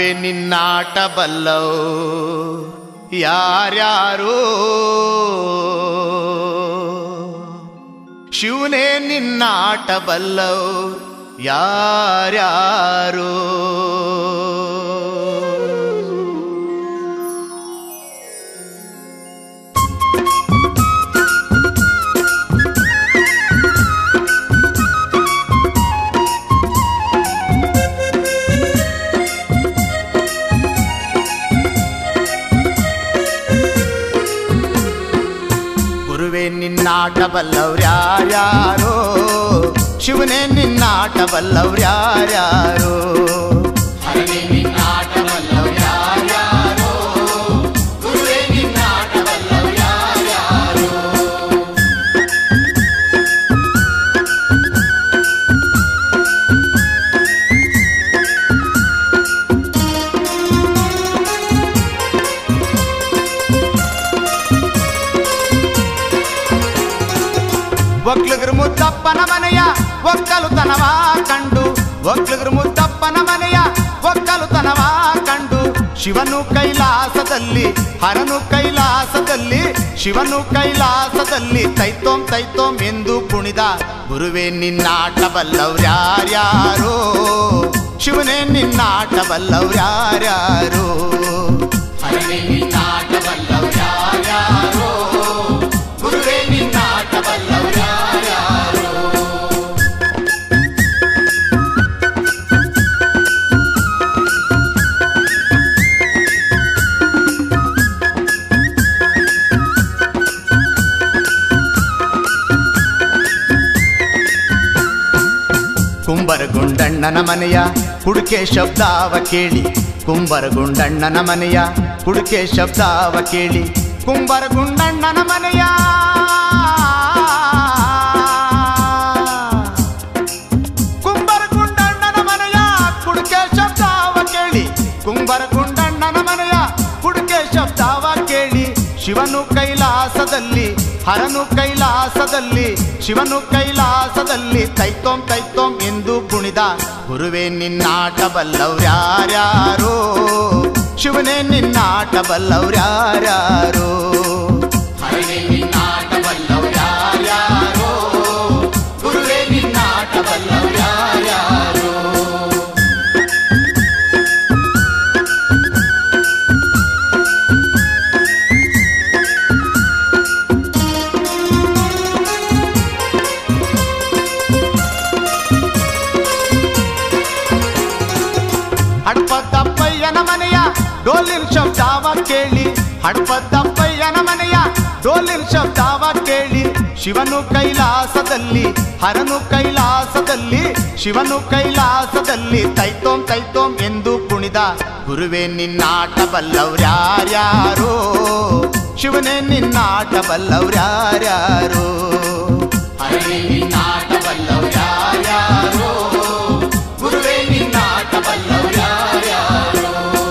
ಗುರುವೆ ನಿನ್ನಾಟ ಬಲ್ಲವು ಯಾರ್ಯಾರೋ ಶಿವನೇ ನಿನ್ನಾಟ ಬಲ್ಲವು ಯಾರ್ಯಾರೋ ಗುರುವೆ ನಿನ್ನಾಟ ಬಲ್ಲವ್ರ್ಯಾರ್ಯಾರೋ ಶಿವನೇ ನಿನ್ನಾಟ ಬಲ್ಲವ್ರ್ಯಾರ್ಯಾರೋ ಹರನೇ ನಿನ್ನಾಟ ಬಲ್ಲವ್ರ್ಯಾರ್ಯಾರೋ ಗುರುವೆ ನಿನ್ನಾಟ ಬಲ್ಲವ್ರ್ಯಾರ್ಯಾರೋ ಒಕ್ಲುಗ್ರು ಮುದ್ದಪ್ಪನ ಮನೆಯ ಒಕ್ಕಲುತನವ ಕಂಡು ಒಕ್ಲುಗ್ರು ಮುದ್ದಪ್ಪನ ಮನೆಯ ಒಕ್ಕಲುತನವ ಕಂಡು ಶಿವನು ಕೈಲಾಸದಲ್ಲಿ ಹರನು ಕೈಲಾಸದಲ್ಲಿ ಶಿವನು ಕೈಲಾಸದಲ್ಲಿ ತೈತೋಂ ತೈತೋಂ ಎಂದು ಕುಣಿದ ಗುರುವೇ ನಿನ್ನಾಟ ಬಲ್ಲವ್ರ್ಯಾರ್ಯಾರೋ ಶಿವನೇ ನಿನ್ನಾಟ ಬಲ್ಲವ್ರ್ಯಾರ್ಯಾರೋ ಹರನೇ ನಿನ್ನಾಟ ಬಲ್ಲವ್ರ್ಯಾರ್ಯಾರೋ ಗುರುವೇ ನಿನ್ನಾಟ ಬಲ್ಲವ್ರ್ಯಾರ್ಯಾರೋ ಕುಂಬರಗುಂಡಣ್ಣನ ಮನೆಯ ಕುಡುಕೆ ಶಬ್ದಾವ ಕೇಳಿ ಕುಂಬರಗುಂಡಣ್ಣನ ಮನೆಯ ಕುಡುಕೆ ಶಬ್ದಾವ ಕೇಳಿ ಕುಂಬರಗುಂಡಣ್ಣನ ಮನೆಯ ಕುಂಬರಗುಂಡಣ್ಣನ ಮನೆಯ ಕುಡುಕೆ ಶಬ್ದಾವ ಕೇಳಿ ಕುಂಬರಗುಂಡಣ್ಣನ ಮನೆಯ ಕುಡುಕೆ ಶಬ್ದಾವ ಕೇಳಿ ಶಿವನು ಕೈಲಾಸದಲ್ಲಿ ಹರನು ಕೈಲಾಸದಲ್ಲಿ ಶಿವನು ಕೈಲಾಸದಲ್ಲಿ ತೈತೋಂ ತೈತೋಂ ಎಂದು ಕುಣಿದ ಗುರುವೇ ನಿನ್ನಾಟ ಬಲ್ಲವ್ರ್ಯಾರ್ಯಾರೋ ಶಿವನೇ ನಿನ್ನಾಟ ಬಲ್ಲವ್ರ್ಯಾರ್ಯಾರೋ ಹರನೇ ನಿನ್ನಾಟ ಬಲ್ಲವ್ರ್ಯಾರ್ಯಾರೋ ಗುರುವೇ ನಿನ್ನಾಟ ಬಲ್ಲವ್ರ್ಯಾರ್ಯಾರೋ ಹಡ್ಪದ್ದಪ್ಪಯ್ಯನ ಮನೆಯ ಡೋಲಿನ ಶಬ್ದಾವ ಕೇಳಿ ಹಡ್ಪದ್ದಪ್ಪಯ್ಯನ ಮನೆಯ ಡೋಲಿನ ಶಬ್ದಾವ ಕೇಳಿ ಶಿವನು ಕೈಲಾಸದಲ್ಲಿ ಹರನು ಕೈಲಾಸದಲ್ಲಿ ಶಿವನು ಕೈಲಾಸದಲ್ಲಿ ತೈತೋಂ ತೈತೋಂ ಎಂದು ಕುಣಿದ ಗುರುವೇ ನಿನ್ನಾಟ ಬಲ್ಲವ್ರ್ಯಾರ್ಯಾರೋ ಶಿವನೇ ನಿನ್ನಾಟ ಬಲ್ಲವ್ರ್ಯಾರ್ಯಾರೋ ಹರನೇ ನಿನ್ನಾಟ ಬಲ್ಲವ್ರ್ಯಾರ್ಯಾರೋ ಗುರುವೇ ನಿನ್ನಾಟ ಬಲ್ಲವ್ರ್ಯಾರ್ಯಾರೋ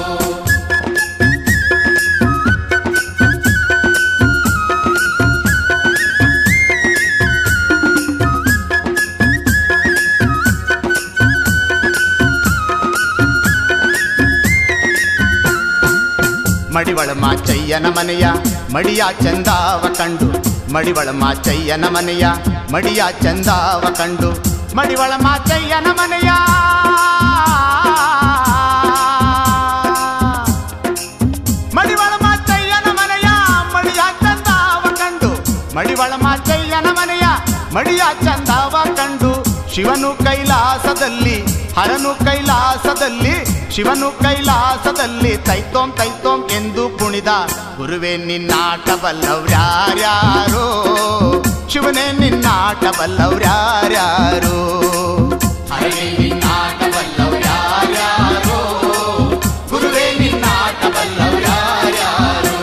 ಮಡಿವಳ ಮಾಚಯ್ಯನ ಮನೆಯ ಮಡಿಯ ಚಂದಾವ ಕಂಡು ಮಡಿವಳ ಮಾಚಯ್ಯನ ಮನೆಯ ಮಡಿಯ ಚಂದಾವ ಕಂಡು ಮಡಿವಳ ಮಾಚಯ್ಯನ ಮನೆಯ ಮಡಿವಳ ಮಾಚಯ್ಯನ ಮನೆಯ ಮಡಿಯ ಚಂದಾವ ಕಂಡು ಮಡಿವಳ ಮಾಚಯ್ಯನ ಮನೆಯ ಮಡಿಯ ಚಂದಾವ ಕಂಡು ಶಿವನು ಕೈಲಾಸದಲ್ಲಿ ಹರನು ಕೈಲಾಸದಲ್ಲಿ ಶಿವನು ಕೈಲಾಸದಲ್ಲಿ ತೈತೋಂ ತೈತೋಂ ಎಂದು ಕುಣಿದ ಗುರುವೇ ನಿನ್ನಾಟ ಬಲ್ಲವ್ರ್ಯಾರ್ಯಾರೋ ಶಿವನೇ ನಿನ್ನಾಟ ಬಲ್ಲವ್ರ್ಯಾರ್ಯಾರೋ ಹರನೇ ನಿನ್ನಾಟ ಬಲ್ಲವ್ರ್ಯಾರ್ಯಾರೋ ಗುರುವೇ ನಿನ್ನಾಟ ಬಲ್ಲವ್ರ್ಯಾರ್ಯಾರೋ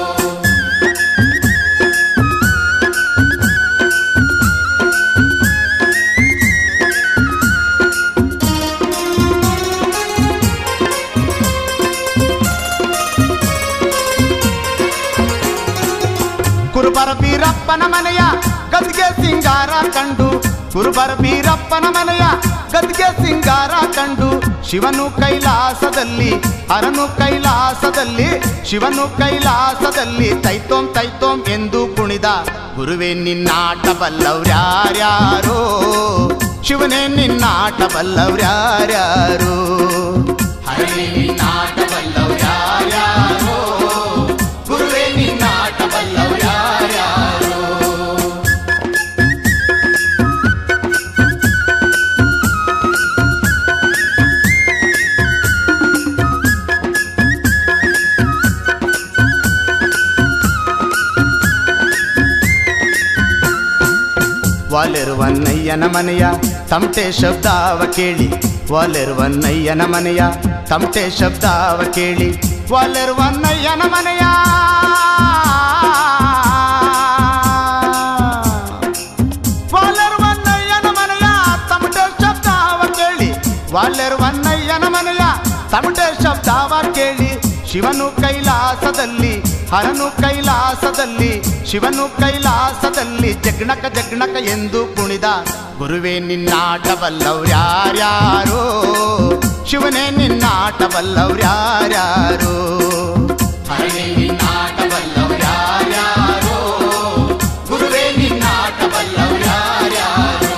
ಕುರುಬರ ಬೀರಪ್ಪನ ಮನೆಯ ಗದ್ಗೆ ಸಿಂಗಾರ ಕಂಡು ಕುರುಬರ ಬೀರಪ್ಪನ ಮನೆಯ ಗದ್ಗೆ ಸಿಂಗಾರ ಕಂಡು ಶಿವನು ಕೈಲಾಸದಲ್ಲಿ ಹರನು ಕೈಲಾಸದಲ್ಲಿ ಶಿವನು ಕೈಲಾಸದಲ್ಲಿ ತೈತೋಂ ತೈತೋಂ ಎಂದು ಕುಣಿದ ಗುರುವೇ ನಿನ್ನಾಟ ಬಲ್ಲವ್ರ್ಯಾರ್ಯಾರೋ ಶಿವನೇ ನಿನ್ನಾಟ ಬಲ್ಲವ್ರ್ಯಾರ್ಯಾರೋ ಹರನೇ ನಿನ್ನಾಟ ಬಲ್ಲವ್ರ್ಯಾರ್ಯಾರೋ ಗುರುವೇ ನಿನ್ನಾಟ ಬಲ್ಲವ್ರ್ಯಾರ್ಯಾರೋ ವಾಲಿರುವನ್ನಯ್ಯನ ಮನೆಯ ತಮಟೆ ಶಬ್ದಾವ ಕೇಳಿ ವಾಲಿರುವನ್ನಯ್ಯನ ಮನೆಯ ತಮಟೆ ಶಬ್ದಾವ ಕೇಳಿ ವಾಲಿರುವನ್ನಯ್ಯನ ಮನೆಯ ವಾಲಿರುವನ್ನಯ್ಯನ ಮನೆಯ ತಮಟೆ ಶಬ್ದಾವ ಕೇಳಿ ವಾಲಿರುವನ್ನಯ್ಯನ ಮನೆಯ ತಮಟೆ ಶಬ್ದಾವ ಕೇಳಿ ಶಿವನು ಕೈಲಾಸದಲ್ಲಿ ಹರನು ಕೈಲಾಸದಲ್ಲಿ ಶಿವನು ಕೈಲಾಸದಲ್ಲಿ ಜಗ್ಣಕ ಜಗ್ಣಕ ಎಂದು ಕುಣಿದ ಗುರುವೇ ನಿನ್ನಾಟ ಬಲ್ಲವ್ರ್ಯಾರ್ಯಾರೋ ಶಿವನೇ ನಿನ್ನಾಟ ಬಲ್ಲವ್ರ್ಯಾರ್ಯಾರೋ ಹರನೇ ನಿನ್ನಾಟ ಬಲ್ಲವ್ರ್ಯಾರ್ಯಾರೋ ಗುರುವೇ ನಿನ್ನಾಟ ಬಲ್ಲವ್ರ್ಯಾರ್ಯಾರೋ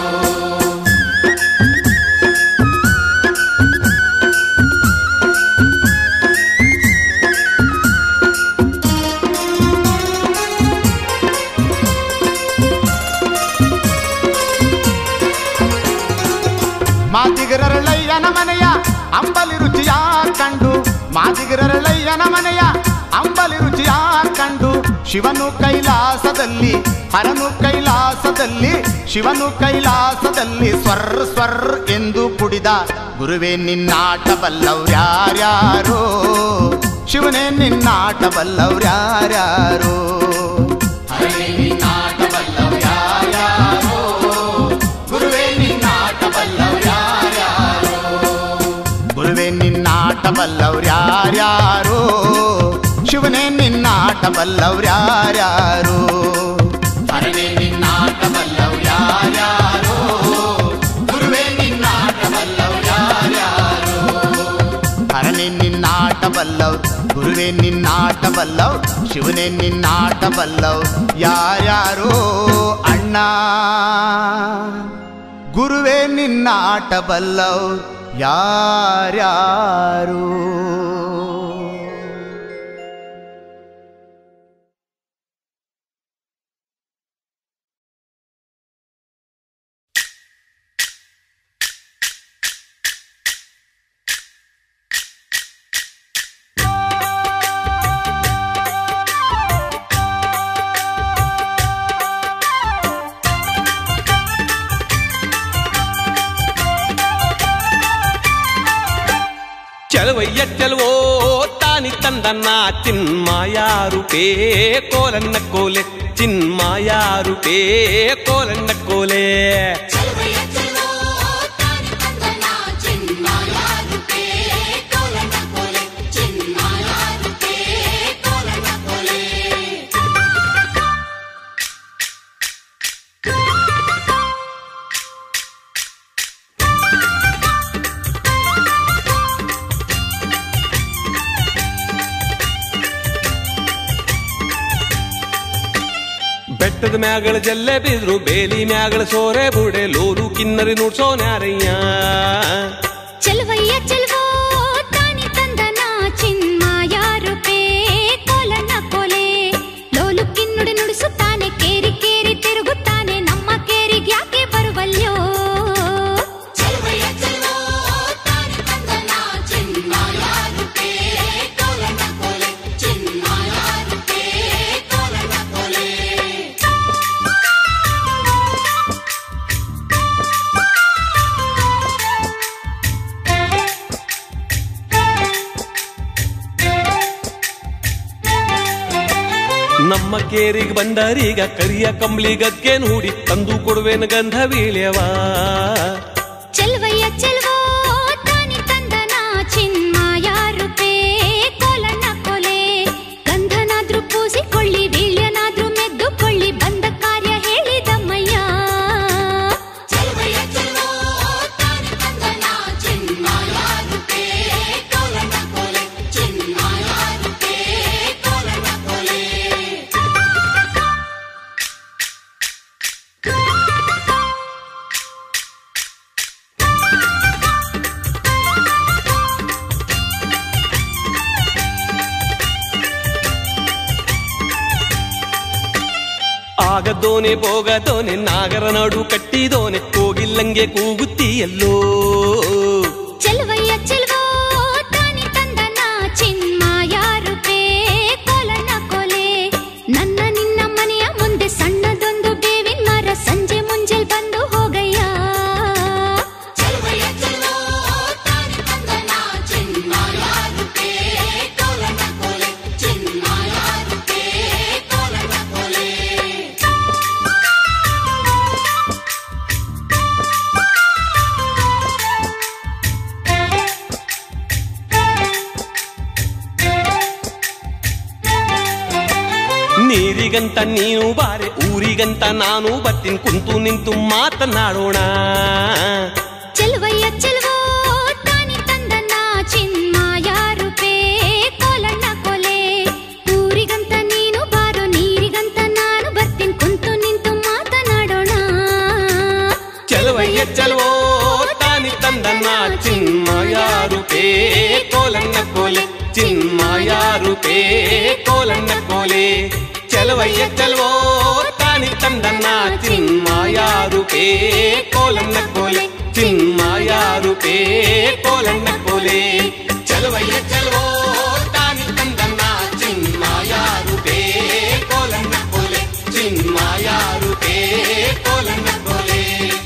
ಮಾದಿಗರಳಯ್ಯನ ಮನೆಯ ಅಂಬಲಿ ರುಚಿಯ ಕಂಡು ಮಾದಿಗರಳಯ್ಯನ ಮನೆಯ ಅಂಬಲಿ ರುಚಿಯ ಕಂಡು ಶಿವನು ಕೈಲಾಸದಲ್ಲಿ ಹರನು ಕೈಲಾಸದಲ್ಲಿ ಶಿವನು ಕೈಲಾಸದಲ್ಲಿ ಸ್ವರ್ ಸ್ವರ್ ಎಂದು ಕುಡಿದ ಗುರುವೇ ನಿನ್ನಾಟ ಬಲ್ಲವ್ರ್ಯಾರ್ಯಾರೋ ಶಿವನೇ ನಿನ್ನಾಟ ಬಲ್ಲವ್ರ್ಯಾರ್ಯಾರೋ ಹರನೇ ನಿನ್ನಾಟ ಬಲ್ಲವ್ರ್ಯಾರ್ಯಾರೋ ಗುರುವೇ ನಿನ್ನಾಟ ಬಲ್ಲವ್ರ್ಯಾರ್ಯಾರೋ ಗುರುವೇ ನಿನ್ನಾಟ ಬಲ್ಲವ್ರ್ಯಾರ್ಯಾರೋ ಶಿವನೇ ನಿನ್ನಾಟ ಬಲ್ಲವ್ರ್ಯಾರ್ಯಾರೋ ಹರನೇ ನಿನ್ನಾಟ ಬಲ್ಲವ್ರ್ಯಾರ್ಯಾರೋ ಗುರುವೇ ನಿನ್ನಾಟ ಬಲ್ಲವ್ರ್ಯಾರ್ಯಾರೋ ಹರನೇ ನಿನ್ನಾಟ ಬಲ್ಲವ್ ಗುರುವೇ ನಿನ್ನಾಟ ಬಲ್ಲವ್ ಶಿವನೇ ನಿನ್ನಾಟ ಬಲ್ಲವ್ ಯಾರ್ಯಾರೋ ಅಣ್ಣ ಗುರುವೇ ನಿನ್ನಾಟ ಬಲ್ಲವ್ ಯಾರ್ಯಾರು ಚಲವಯ್ಯ ಚಲವೋ ತಾನಿ ತಂದನ್ನ ಚಿನ್ಮಾಯಾರುಪೇ ಕೋಲನ್ನ ಕೋಲೆ ಚಿನ್ಮಾಯಾರುಪೇ ಕೋಲನ್ನ ಕೋಲೆ ಚಲವಯ್ಯ ಚಲೋ ತಾನಿ ತಂದನ ಚಿನ್ಮಾಯ ರೂಪೇ ಕೋಲನ ಕೋಲೆ ಚಿನ್ಮಾಯ ರೂಪೇ ಕೋಲನ ಕೋಲೆ ಬೆಟ್ಟದ ಮ್ಯಾಗಳ ಜಲ್ಲೆ ಬಿದ್ರು ಬೇಲಿ ಮ್ಯಾಗಳ ಸೋರೆ ಬುಡೆ ಲೋಲು ಕಿನ್ನರಿ ನುಡ್ಸೋನ್ಯಾರಯ್ಯ ಚಲವಯ್ಯ ಚಲವೋ ತಾನಿ ತಂದನ ಚಿನ್ಮಾಯ ರೂಪೇ ಕೋಲನ ಕೋಲೆ ಲೋಲು ಕಿನ್ನುಡಿ ನುಡಿಸುತ್ತಾನೆ ಕೇರಿ ಕೇರಿ ತಿರುಗುತ್ತಾನೆ ನಮ್ಮ ಕೇರಿಗೆ ಯಾಕೆ ಬರುವಲ್ಯೋ ಚಲವಯ್ಯ ಚಲವೋ ತಾನಿ ತಂದನ ಚಿನ್ಮಾಯ ರೂಪೇ ಕೋಲನ ಕೋಲೆ ಚಿನ್ಮಾಯ ರೂಪೇ ಕೋಲನ ಕೋಲೆ ನಮ್ಮ ಕೇರಿಗೆ ಬಂದರೀಗ ಕರಿಯ ಕಂಬ್ಳಿ ಗದ್ಗೆ ನೋಡಿ ತಂದು ಕೊಡುವೆನ ಗಂಧ ವೀಳ್ಯವಾ ಚೆಲ್ವಯ್ಯ ಚೆಲ್ವೋ ತಾನಿ ತಂದನ ಚಿನ್ಮಾಯ ರೂಪೇ ಕೋಲಣ್ಣ ಕೊಲೆ ಗಂಧನಾದ್ರೂ ಪೂಸಿಕೊಳ್ಳಿ ವೀಳ್ಯನಾದ್ರೂ ಮೆದ್ದುಕೊಳ್ಳಿ ಬಂದ ಕಾರ್ಯ ಹೇಳಿದಮ್ಮಯ್ಯ ಚೆಲ್ವಯ್ಯ ಚೆಲ್ವೋ ತಾನಿ ಆಗದೋನೆ ಹೋಗದೋನೆ ನಾಗರ ನಡು ಕಟ್ಟಿದೋನೆ ಕೋಗಿಲ್ಲಂಗೆ ಕೂಗುತ್ತೀಯಲ್ಲೋ ಚೆಲುವಯ್ಯ ಚೆಲುವೋ ತಾನಿ ತಂದನ ಚಿನ್ಮಾಯ ರೂಪೇ ಕೋಲಣ್ಣ ಕೊಲೆ ನನ್ನ ನಿನ್ನ ಮನೆಯ ಮುಂದೆ ಸಣ್ಣದೊಂದು ಬೇವಿನ ಮರ ಸಂಜೆ ಮುಂಜೆಲ್ ಬಂದು ಹೋಗಯ್ಯ ಚೆಲುವಯ್ಯ ಚೆಲುವೋ ತಾನಿ ತಂದನ ಚಿನ್ಮಾಯ ರೂಪೇ ಕೋಲಣ್ಣ ಕೊಲೆ ಚಿನ್ಮಾಯ ರೂಪೇ ಕೋಲಣ್ಣ ಕೊಲೆ ನೀರಿಗಂತ ನೀನು ಬಾರೆ ಊರಿಗಂತ ನಾನು ಬರ್ತೀನಿ ಕುಂತು ನಿಂತು ಮಾತನಾಡೋಣ ಚೆಲುವಯ್ಯ ಚೆಲುವೋ ತಾನಿ ತಂದನ ಚಿನ್ಮಾಯ ರೂಪೇ ಕೋಲಣ್ಣ ಕೊಲೆ ಊರಿಗಂತ ನೀನು ಬಾರೋ ನೀರಿಗಂತ ನಾನು ಬರ್ತೀನಿ ಕುಂತು ನಿಂತು ಮಾತನಾಡೋಣ ಚೆಲುವಯ್ಯ ಚೆಲುವೋ ತಾನಿ ತಂದನ್ನ ಚಿನ್ಮಯ ರೂಪೇ ಕೋಲನ್ನ ಕೋಲೆ ಚಿನ್ಮಯ ರೂಪೇ ಕೋಲನ್ನ ಕೋಲೆ ಚೆಲುವಯ್ಯ ಚೆಲುವೋ ತಾನಿ ತಂದನ್ನ ಚಿನ್ಮಯ ರೂಪೇ ಕೋಲನ್ನ ಕೋಲೆ ಚಿನ್ಮಯ ರೂಪೇ ಕೋಲನ್ನ ಕೋಲೆ ಚೆಲುವಯ್ಯ ಚೆಲುವೋ ತಾನಿ ತಂದನ್ನ ಚಿನ್ಮಯ ರೂಪೇ ಕೋಲನ್ನ ಕೋಲೆ ಚಿನ್ಮಯ ರೂಪೇ ಕೋಲನ್ನ ಕೋಲೆ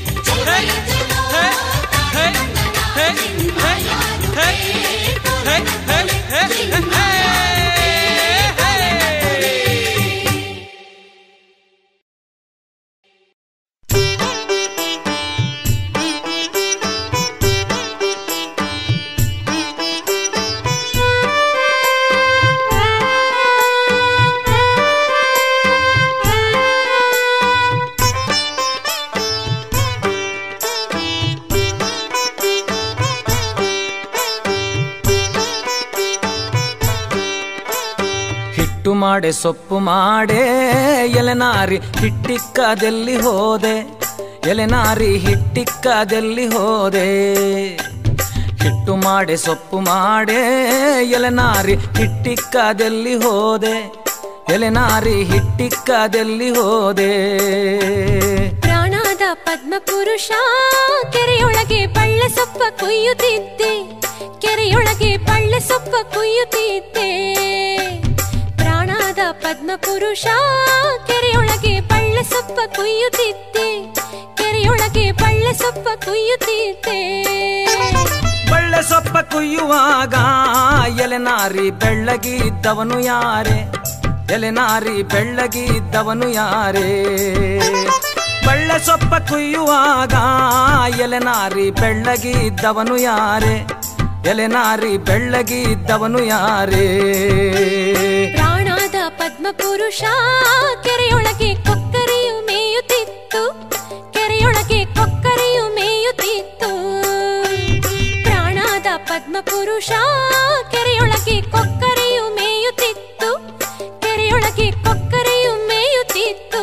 ಹಿಟ್ಟು ಮಾಡೆ ಸೊಪ್ಪು ಮಾಡೆ ಎಲೆನಾರಿ ಹಿಟ್ಟಿಕ್ಕದೆಲ್ಲಿ ಹೋದೆ ಎಲೆನಾರಿ ಹಿಟ್ಟಿಕ್ಕದೆಲ್ಲಿ ಹೋದೆ ಹಿಟ್ಟು ಮಾಡೆ ಸೊಪ್ಪು ಮಾಡೆ ಎಲೆನಾರಿ ಹಿಟ್ಟಿಕ್ಕದೆಲ್ಲಿ ಹೋದೆ ಎಲೆನಾರಿ ಹಿಟ್ಟಿಕ್ಕದೆಲ್ಲಿ ಹೋದೆ ಪ್ರಾಣಾದ ಪದ್ಮಪುರುಷ ಕೆರೆಯೊಳಗೆ ಬಳ್ಳೆ ಸೊಪ್ಪ ಕೊಯ್ಯುತ್ತಿದ್ದೆ ಕೆರೆಯೊಳಗೆ ಬಳ್ಳೆ ಸೊಪ್ಪ ಕೊಯ್ಯುತ್ತಿದ್ದೆ ಪ್ರಾಣಾದ ಪದ್ಮಪುರುಷ ಕೆರೆಯೊಳಗೆ ಬಳ್ಳೆ ಸೊಪ್ಪ ಕೊಯ್ಯುತ್ತಿದ್ದೆ ಕೆರೆಯೊಳಗೆ ಬಳ್ಳೆ ಸೊಪ್ಪ ಕೊಯ್ಯುತ್ತಿದ್ದೆ ಬಳ್ಳೆ ಸೊಪ್ಪ ಕುಯ್ಯುವಾಗ ಎಲೆನಾರಿ ಬೆಳ್ಳಗಿದ್ದವನು ಯಾರೇ ಎಲೆನಾರಿ ಬೆಳ್ಳಗಿದ್ದವನು ಯಾರೇ ಬಳ್ಳೆ ಸೊಪ್ಪ ಕುಯ್ಯುವಾಗ ಎಲೆನಾರಿ ಬೆಳ್ಳಗಿದ್ದವನು ಯಾರೇ ಎಲೆನಾರಿ ಬೆಳ್ಳಗಿದ್ದವನು ಯಾರೇ ಪ್ರಾಣಾದ ಪದ್ಮಪುರುಷ ಕೆರೆಯೊಳಗೆ ಕೊಕ್ಕರೆಯು ಮೇಯುತ್ತಿತ್ತು ಕೆರೆಯೊಳಗೆ ಕೊಕ್ಕರೆಯು ಮೇಯುತ್ತಿತ್ತು ಪ್ರಾಣಾದ ಪದ್ಮಪುರುಷ ಕೆರೆಯೊಳಗೆ ಕೊಕ್ಕರೆಯು ಮೇಯುತ್ತಿತ್ತು ಕೆರೆಯೊಳಗೆ ಕೊಕ್ಕರೆಯು ಮೇಯುತ್ತಿತ್ತು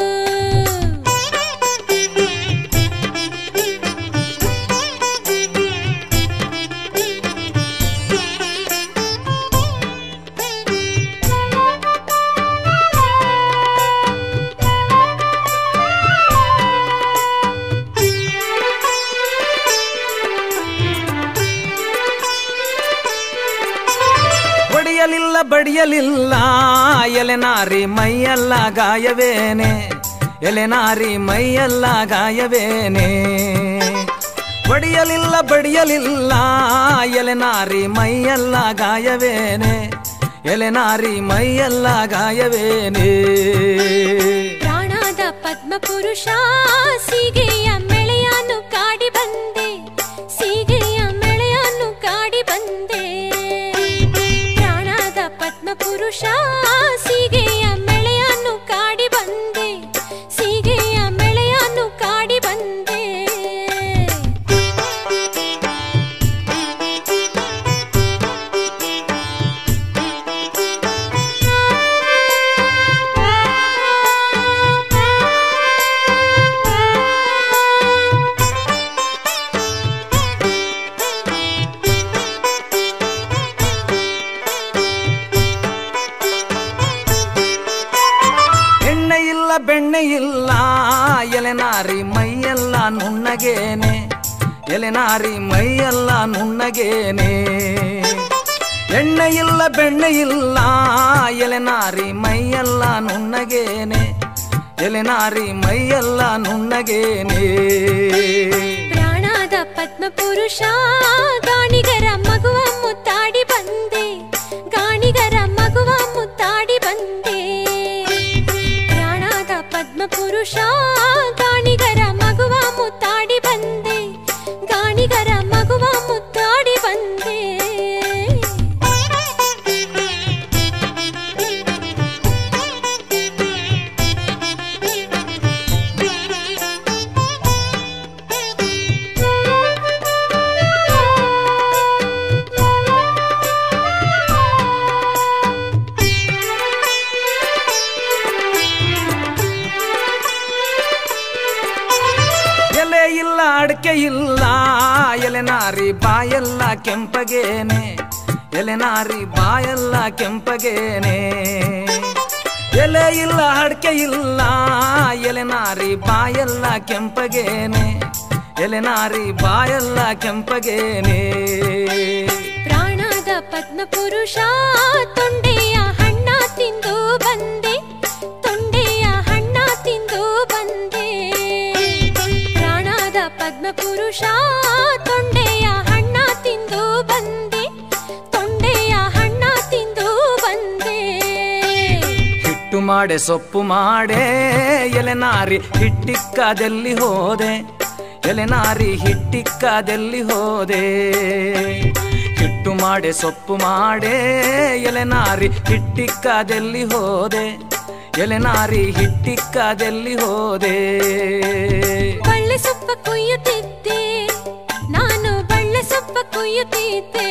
ಹೊಡೆಯಲಿಲ್ಲ ಬಡಿಯಲಿಲ್ಲ ಎಲೆನಾರಿ ಮೈಯೆಲ್ಲ ಗಾಯವೇನೆ ಎಲೆನಾರಿ ಮೈಯೆಲ್ಲ ಗಾಯವೇನೆ ಹೊಡೆಯಲಿಲ್ಲ ಬಡಿಯಲಿಲ್ಲ ಎಲೆನಾರಿ ಮೈಯೆಲ್ಲ ಗಾಯವೇನೆ ಎಲೆನಾರಿ ಮೈಯೆಲ್ಲ ಗಾಯವೇನೆ ಪ್ರಾಣಾದ ಪದ್ಮಪುರುಷ ಸೀಗೆಯ ಮೆಳೆಯನ್ನು ಕಾಡಿ ಬಂದೆ ಸೀಗೆಯ ಮೆಳೆಯನ್ನು ಕಾಡಿ ಬಂದೆ ಪ್ರಾಣಾದ ಪದ್ಮಪುರುಷ ಸೀಗೆಯ ಮೆಳೆಯನ್ನು ಕಾಡಿ ಬಂದೆ ಸೀಗೆಯ ಮೆಳೆಯನ್ನು ಕಾಡಿ ಬಂದೆ ಬೆಣ್ಣೆ ಇಲ್ಲ ಎಲೆನಾರಿ ಮೈಯೆಲ್ಲ ನುಣ್ಣಗೇನೆ ಎಲೆನಾರಿ ಮೈಯೆಲ್ಲ ನುಣ್ಣಗೇನೆ ಎಣ್ಣೆ ಇಲ್ಲ ಬೆಣ್ಣೆ ಇಲ್ಲ ಎಲೆನಾರಿ ಮೈಯೆಲ್ಲ ನುಣ್ಣಗೇನೆ ಎಲೆನಾರಿ ಮೈಯೆಲ್ಲ ನುಣ್ಣಗೇನೆ ಪ್ರಾಣಾದ ಪದ್ಮಪುರುಷ ಗಾಣಿಗರ ಮಗುವ ಮುತ್ತಾಡಿ ಬಂದೆ ಗಾಣಿಗರ ಮಗುವ ಮುತ್ತಾಡಿ ಬಂದೆ ಪ್ರಾಣಾದ ಪದ್ಮಪುರುಷ ಗಾಣಿಗರ ಮಗುವ ಮುತ್ತಾಡಿ ಬಂದೆ ಗಾಣಿಗರ ಮಗುವ ಮುತ್ತಾಡಿ ಬಂದೆ ಎಲೆ ಇಲ್ಲ ಅಡಕೆ ಇಲ್ಲ ಎಲೆನಾರಿ ಬಾಯೆಲ್ಲ ಕೆಂಪಗೇನೆ ಎಲೆನಾರಿ ಬಾಯೆಲ್ಲ ಕೆಂಪಗೇನೆ ಎಲೆ ಇಲ್ಲ ಅಡಕೆ ಇಲ್ಲ ಎಲೆನಾರಿ ಬಾಯೆಲ್ಲ ಕೆಂಪಗೇನೆ ಎಲೆನಾರಿ ಬಾಯೆಲ್ಲ ಕೆಂಪಗೇನೆ ಪ್ರಾಣದ ಪದ್ಮಪುರುಷ ತೊಂಡೆಯ ಹಣ್ಣ ತಿಂದು ಬಂದೆ ತೊಂಡೆಯ ಹಣ್ಣ ತಿಂದು ಬಂದೆ ಪ್ರಾಣದ ಪದ್ಮಪುರುಷ ತೊಂಡೆಯ ಹಣ್ಣ ತಿಂದು ಬಂದೆ ತೊಂಡೆಯ ಹಣ್ಣ ತಿಂದು ಬಂದೆ ಹಿಟ್ಟು ಮಾಡೆ ಸೊಪ್ಪು ಮಾಡೆ ಎಲೆನಾರಿ ಹಿಟ್ಟಿಕ್ಕದಲ್ಲಿ ಹೋದೆ ಎಲೆನಾರಿ ಹಿಟ್ಟಿಕ್ಕದಲ್ಲಿ ಹೋದೆ ಹಿಟ್ಟು ಮಾಡೆ ಸೊಪ್ಪು ಮಾಡೆ ಎಲೆನಾರಿ ಹಿಟ್ಟಿಕ್ಕದಲ್ಲಿ ಹೋದೆ ಎಲೆನಾರಿ ಹಿಟ್ಟಿಕ್ಕದಲ್ಲಿ ಹೋದೆ ಬಳ್ಳೆ ಸೊಪ್ಪ ಕೊಯ್ಯುತ್ತಿದ್ದೆ ನಾನು ಬಳ್ಳೆ ಸೊಪ್ಪ ಕೊಯ್ಯುತ್ತಿದ್ದೆ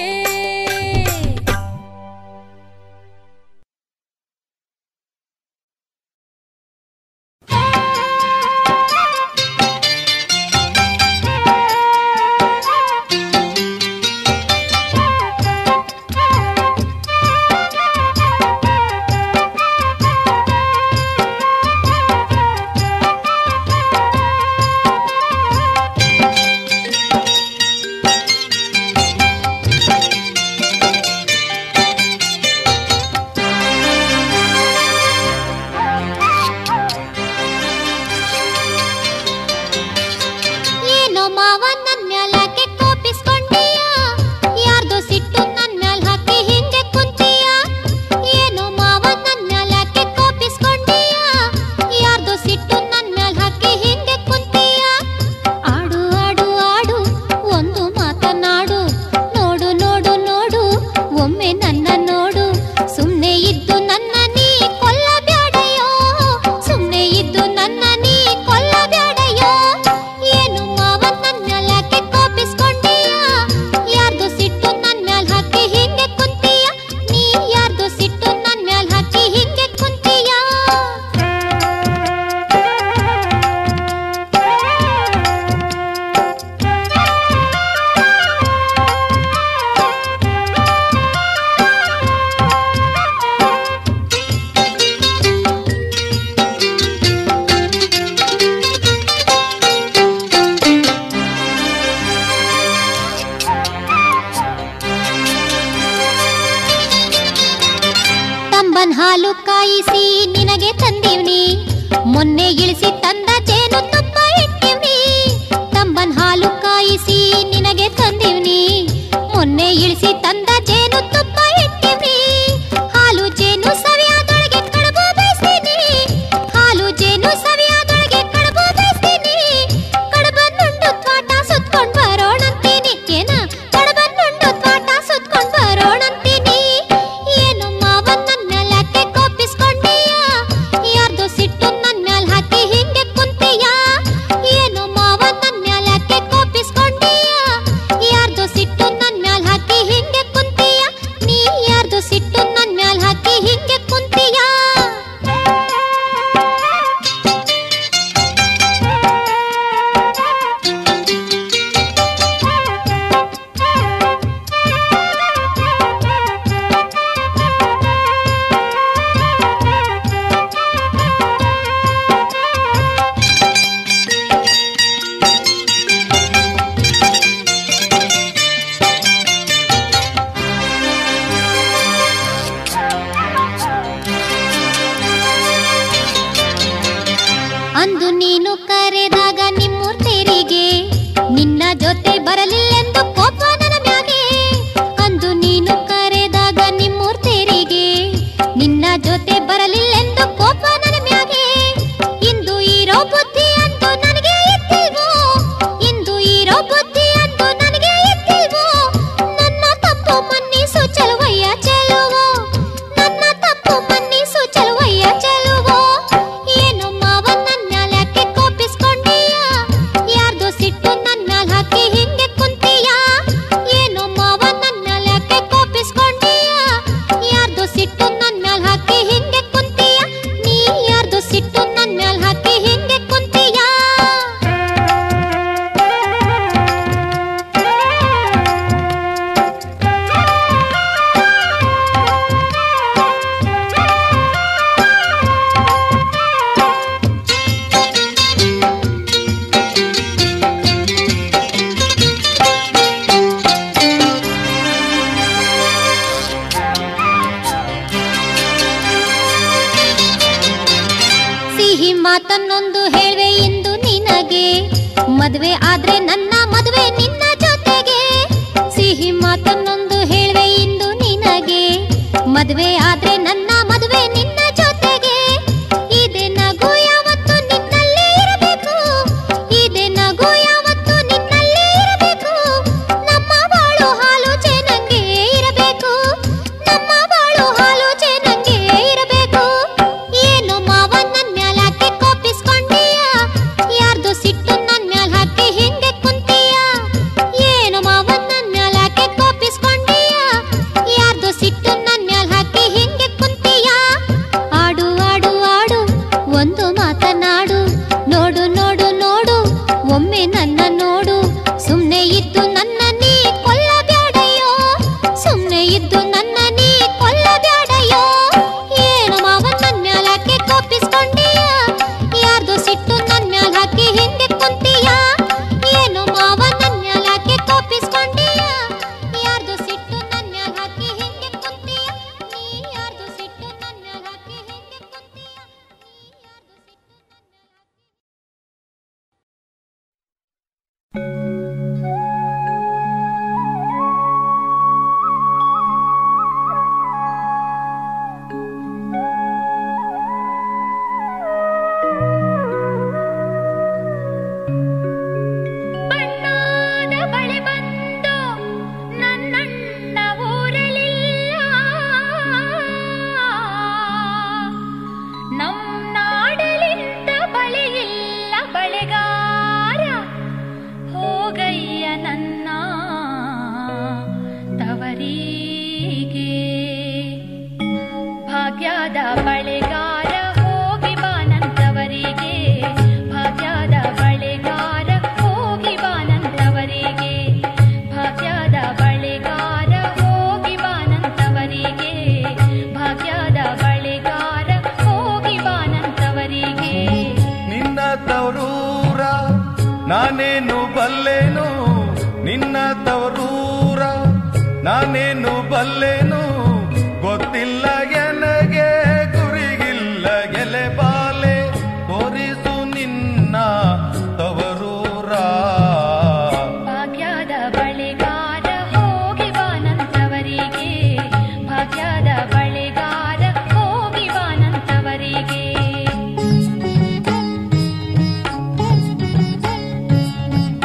ಏನೋ ಮಾವ ನನ್ ಮ್ಯಾಲಕ್ಕೆ ಕೋಪಿಸ್ಕೊಂಡೀಯ ಯಾರ್ದೋ ಸಿಟ್ಟು ನನ್ ಮ್ಯಾಲ್ ಹಾಕಿ ಹಿಂಗೆ ಕುಂತೀಯ ಏನೋ ಮಾವ ನನ್ ಮ್ಯಾಲಕ್ಕೆ ಕೋಪಿಸ್ಕೊಂಡೀಯ ಯಾರ್ದೋ ಸಿಟ್ಟು ನನ್ ಮ್ಯಾಲ್ ಹಾಕಿ ಹಿಂಗೆ ಕುಂತೀಯ ಆಡು ಆಡು ಆಡು ಒಂದು ಮಾತನಾಡು ನೋಡು ನೋಡು ನೋಡು ಒಮ್ಮೆ ನನ್ನ ನೋಡು ಸುಮ್ನೆ ಇದ್ದು ನನ್ನ ನೀ ಕೊಲ್ಲಬ್ಯಾಡಯೋ ಸುಮ್ನೆ ಇದ್ದು ನನ್ನ ನೀ ಕೊಲ್ಲಬ್ಯಾಡಯೋ ಏನು ಮಾವ ನನ್ ಮ್ಯಾಲಕ್ಕೆ ಕೋಪಿಸ್ಕೊಂಡೀಯ ಯಾರ್ದೋ ಸಿಟ್ಟು ನನ್ ಮ್ಯಾಲ್ ಹಾಕಿ ಹಿಂಗೆ ಕುಂತೀಯ ನೀ ಯಾರ್ದೋ ಸಿಟ್ಟು ನನ್ ಮ್ಯಾಲ್ ಹಾಕಿ ಹಿಂಗೆ ಕುಂತೀಯ ತಂಬನ್ ಹಾಲು ಕಾಯಿಸಿ ನಿನಗೆ ತಂದೀವ್ನಿ ಮೊನ್ನೆ ಇಳಿಸಿ ತಂದ ಜೇನು ತುಪ್ಪ ಇಟ್ಟಿವ್ನಿ ತಂಬನ್ ಹಾಲು ಕಾಯಿಸಿ ನಿನಗೆ ತಂದೀವ್ನಿ ಮೊನ್ನೆ ಇಳಿಸಿ ತಂದ ಜೇನು ತುಪ್ಪ ಇಟ್ಟಿವ್ನಿ ಹಾಲು ಜೇನು ಸವಿಯಾದೊಳಗೆ ಕಡುಬು ಬೇಯಿಸ್ತೀನಿ ಹಾಲು ಜೇನು ಸವಿಯಾದೊಳಗೆ ಕಡುಬು ಬೇಯಿಸ್ತೀನಿ ಕಡುಬನ್ನುಂಡು ತ್ವಾಟ ಸುತ್ಕೊಂಡ್ ಬರೋಣಂತೀನಿ ಏನ ಕಡುಬನ್ನುಂಡು ತ್ವಾಟ ಸುತ್ಕೊಂಡ್ ಬರೋಣಂತೀನಿ ಏನು ಮಾವ ನನ್ ಮ್ಯಾಲಕ್ಕೆ ಕೋಪಿಸ್ಕೊಂಡೀಯ ಯಾರ್ದೋ ಸಿಟ್ಟು ನನ್ ಮ್ಯಾಲ್ ಹಾಕಿ ಹಿಂಗೆ ಕುಂತೀಯ ಏನು ಮಾವ ನನ್ ಮ್ಯಾಲಕ್ಕೆ ಕೋಪಿಸ್ಕೊಂಡೀಯ ಯಾರ್ದೋ ಸಿಟ್ಟು ನನ್ ಮ್ಯಾಲ್ ಹಾಕಿ ಹಿಂಗೆ ಕುಂತೀಯ ಜೊತೆ ಬರಲಿಲ್ಲೆಂದು ಕೋಪ ನನ್ನ ಮ್ಯಾಗೆ ಇಂದು ಇರೋ ಬುದ್ಧಿ ಅಂತೂ ನನಗೆ ಇದ್ದಿಲ್ವೋ ಇಂದು ಇರೋ ಬುದ್ಧಿ ಅಂತೂ ನನಗೆ ಇದ್ದಿಲ್ವೋ ನನ್ನ ತಪ್ಪು ಮನ್ನಿಸು ಚಲುವಯ್ಯ ಚೆಲುವೋ ನನ್ನ ತಪ್ಪು ಮನ್ನಿಸು ಚಲುವಯ್ಯ ಚೆಲುವೋ ಏನು ಮಾವ ನನ್ನ ಯಾಕೆ ಕೋಪಿಸ್ಕೊಂಡೀಯ ಯಾರ್ದೋ ಸಿಟ್ಟು ನನ್ನ ಹಾಕಿ ಹಿಂಗೆ ಕುಂತೀಯ ಏನು ಮಾವ ನನ್ನ ಯಾಕೆ ಕೋಪಿಸ್ಕೊಂಡೀಯ ಯಾರ್ದೋ ಸಿಟ್ಟು ನನ್ನ ಮ್ಯಾಲ್ ಹಾಕಿ ಹಿಂಗೆ ಕುಂತೀಯ ನೀ ಯಾರ್ದೋ ಸಿಟ್ಟು ನನ್ನ ಮ್ಯಾಲ್ ಹಾಕಿ ಹಿಂಗೆ ಕುಂತೀಯ ಸಿಹಿ ಮಾತನ್ನೊಂದು ಹೇಳ್ವೆ ಇಂದು ನಿನಗೆ ಮದುವೆ ಆದ್ರೆ ನನ್ನ ಮದುವೆ ನಿನ್ನ ಜೊತೆಗೆ ಸಿಹಿ ಮಾತನ್ನೊಂದು ಹೇಳ್ವೆ ಇಂದು ನಿನಗೆ ಮದುವೆ ಆದ್ರೆ ನನ್ನ ಮದುವೆ ನಿನ್ನ ಜೊತೆಗೆ ಇದೇ ನಗು ಯಾವತ್ತು ನಿನ್ನಲ್ಲೇ ಇರಬೇಕು ಇದೇ ನಗು ಯಾವತ್ತು ನಿನ್ನಲ್ಲೇ ಇರಬೇಕು ನಮ್ಮ ಬಾಳು ಹಾಲು ಚೆನ್ನಂಗೆ ಇರಬೇಕು ನಮ್ಮ ಬಾಳು ಹಾಲು ಚೆನ್ನಂಗೆ ಇರಬೇಕು ಏನು ಮಾವ ನನ್ ಮ್ಯಾಲ್ ಹಾಕಿ ಕೋಪಿಸ್ಕೊಂಡೀಯ ಯಾರ್ದು ಸಿಟ್ಟು ನನ್ ಮ್ಯಾಲ್ ಹಾಕಿ ಹಿಂಗೆ ಕುಂತೀಯ ಏನು ಮಾವ ನನ್ ಮ್ಯಾಲ್ ಹಾಕಿ ಕೋಪಿಸ್ಕೊಂಡೀಯ ಯಾರ್ದು ಸಿಟ್ಟು ನನ್ ಮ್ಯಾಲ್ ಹಾಕಿ ಹಿಂಗೆ ಕುಂತೀಯ ಆಡು ಆಡು ಆಡು ಒಂದು ಮಾತನಾಡು ನೋಡು ನೋಡು ನೋಡು ಒಮ್ಮೆ ನನ್ನ ನೋಡು ಸುಮ್ನೆ ಇದ್ದು ನನ್ನ ನೀ ಕೊಲ್ಲಬ್ಯಾಡಯ್ಯೋ ಸುಮ್ನೆ ಇದ್ದು ನನ್ನ ನೀ ಕೊಲ್ಲಬ್ಯಾಡಯ್ಯೋ ಏನು ಮಾವ ನನ್ ಮ್ಯಾಲ್ ಹಾಕಿ ಕೋಪಿಸ್ಕೊಂಡೀಯ ಯಾರ್ದು ಸಿಟ್ಟು ನನ್ ಮ್ಯಾಲ್ ಹಾಕಿ ಹಿಂಗೆ ಕುಂತೀಯ ಏನು ಮಾವ ನನ್ ಮ್ಯಾಲ್ ಹಾಕಿ ಕೋಪಿಸ್ಕೊಂಡೀಯ ಯಾರ್ದು ಸಿಟ್ಟು ನನ್ ಮ್ಯಾಲ್ ಹಾಕಿ ಹಿಂಗೆ ಕುಂತೀಯ ನೀ ಯಾರ್ದು ಸಿಟ್ಟು ನನ್ ಮ್ಯಾಲ್ ಹಾಕಿ ಹಿಂಗೆ ಕುಂತೀಯ ನೀ ಯಾರ್ದು ಸಿಟ್ಟು ನನ್ ಮ್ಯಾಲ್ ಹಾಕಿ ಬಣ್ಣದ ಬಳಿ ಬಂದು ನನ್ನಣ್ಣ ಊರಲಿಲ್ಲ ನಮ್ ನಾಡಲಿಂದ ಬಳಿಯಿಲ್ಲ ಬಳೆಗಾರ ಹೋಗಯ್ಯ ನನ್ನ ತವರಿಗೆ ಭಾಗ್ಯದ ಬಳೆಗಾರ ಹೋಗಿ ಬಾನಂತವರಿಗೆ ಭಾಗ್ಯದ ಬಳೆಗಾರ ಹೋಗಿ ಬಾನಂತವರಿಗೆ ಭಾಗ್ಯದ ಬಳೆಗಾರ ಹೋಗಿ ಬಾನಂತವರಿಗೆ ಭಾಗ್ಯದ ಬಳೆಗಾರ ಹೋಗಿ ಬಾನಂತವರಿಗೆ ನಿನ್ನ ತವರೂರ ನಾನೇನು ಬಲ್ಲೆನು ನಿನ್ನ ತವರೂರ ನಾನೇನು ಬಲ್ಲೆನು ಗೊತ್ತಿಲ್ಲ ಎನಗೆ ಗುರಿಗಿಲ್ಲ ಎಲೆ ಬಾಲೆ ತೋರಿಸು ನಿನ್ನ ತವರೂರ ಭಾಗ್ಯದ ಬಳೆಗಾರ ಹೋಗಿ ಬಾನಂತವರಿಗೆ ಭಾಗ್ಯದ ಬಳೆಗಾರ ಹೋಗಿ ಬಾನಂತವರಿಗೆ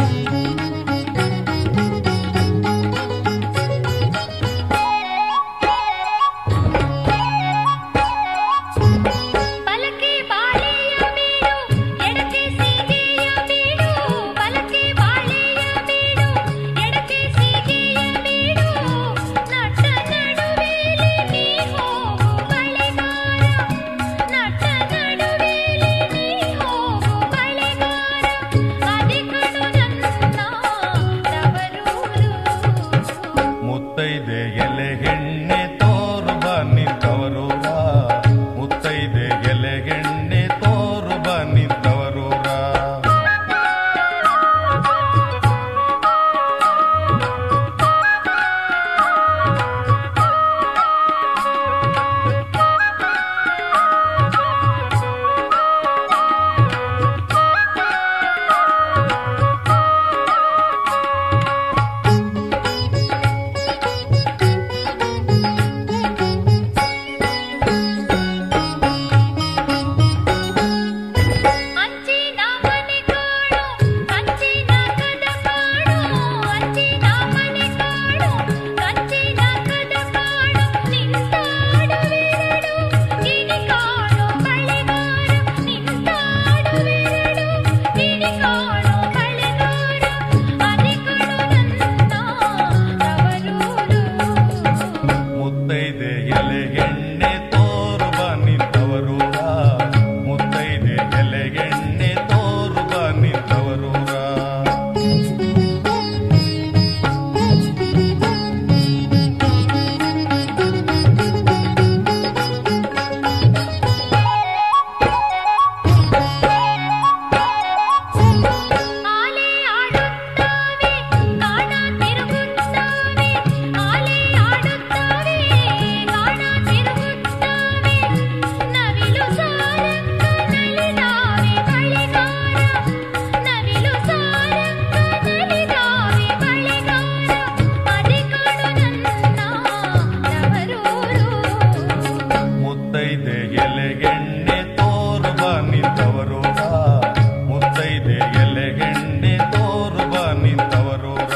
ಎಲೆಗೆಣ್ಣೆ ತೋರುವ ನಿಂತವರೂರ ಮುತ್ತೈದೆ ಎಲೆಗೆಣ್ಣೆ ತೋರುವ ನಿಂತವರೂರ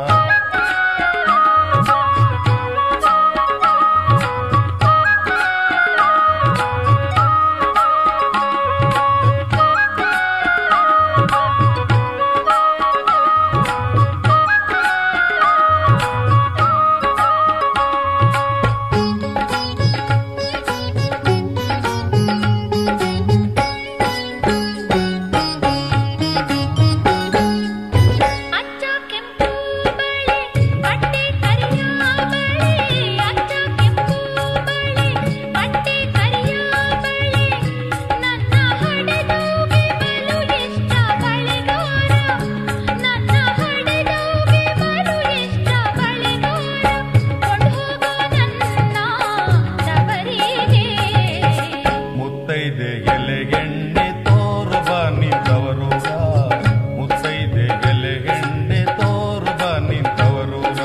ಅಚ್ಚ ಕೆಂಪು ಬಳೆ ಬಟ್ಟೆ ಕರಿಯ ಬಳೆ ಅಚ್ಚ ಕೆಂಪು ಬಳೆ ಬಟ್ಟೆ ಕರಿಯ ಬಳೆ ನನ್ನ ಹಡೆದೋಗೆ ಬಲು ಇಷ್ಟ ಬಳೆಗಾರ ನನ್ನ ಹಡೆದೋಗೆ ಬಲು ಇಷ್ಟ ಬಳೆಗಾರ ಕೊಂಡು ಹೋಗೋ ನನ್ನ ತವರಿಗೆ ಮುತ್ತೈದೆ ಎಲೆಗೆಣ್ಣೆ ತೋರುವ ನಿಂತವರೂರ ಮುತ್ತೈದೆ ಎಲೆಗೆಣ್ಣೆ ತೋರುವ ನಿಂತವರೂರ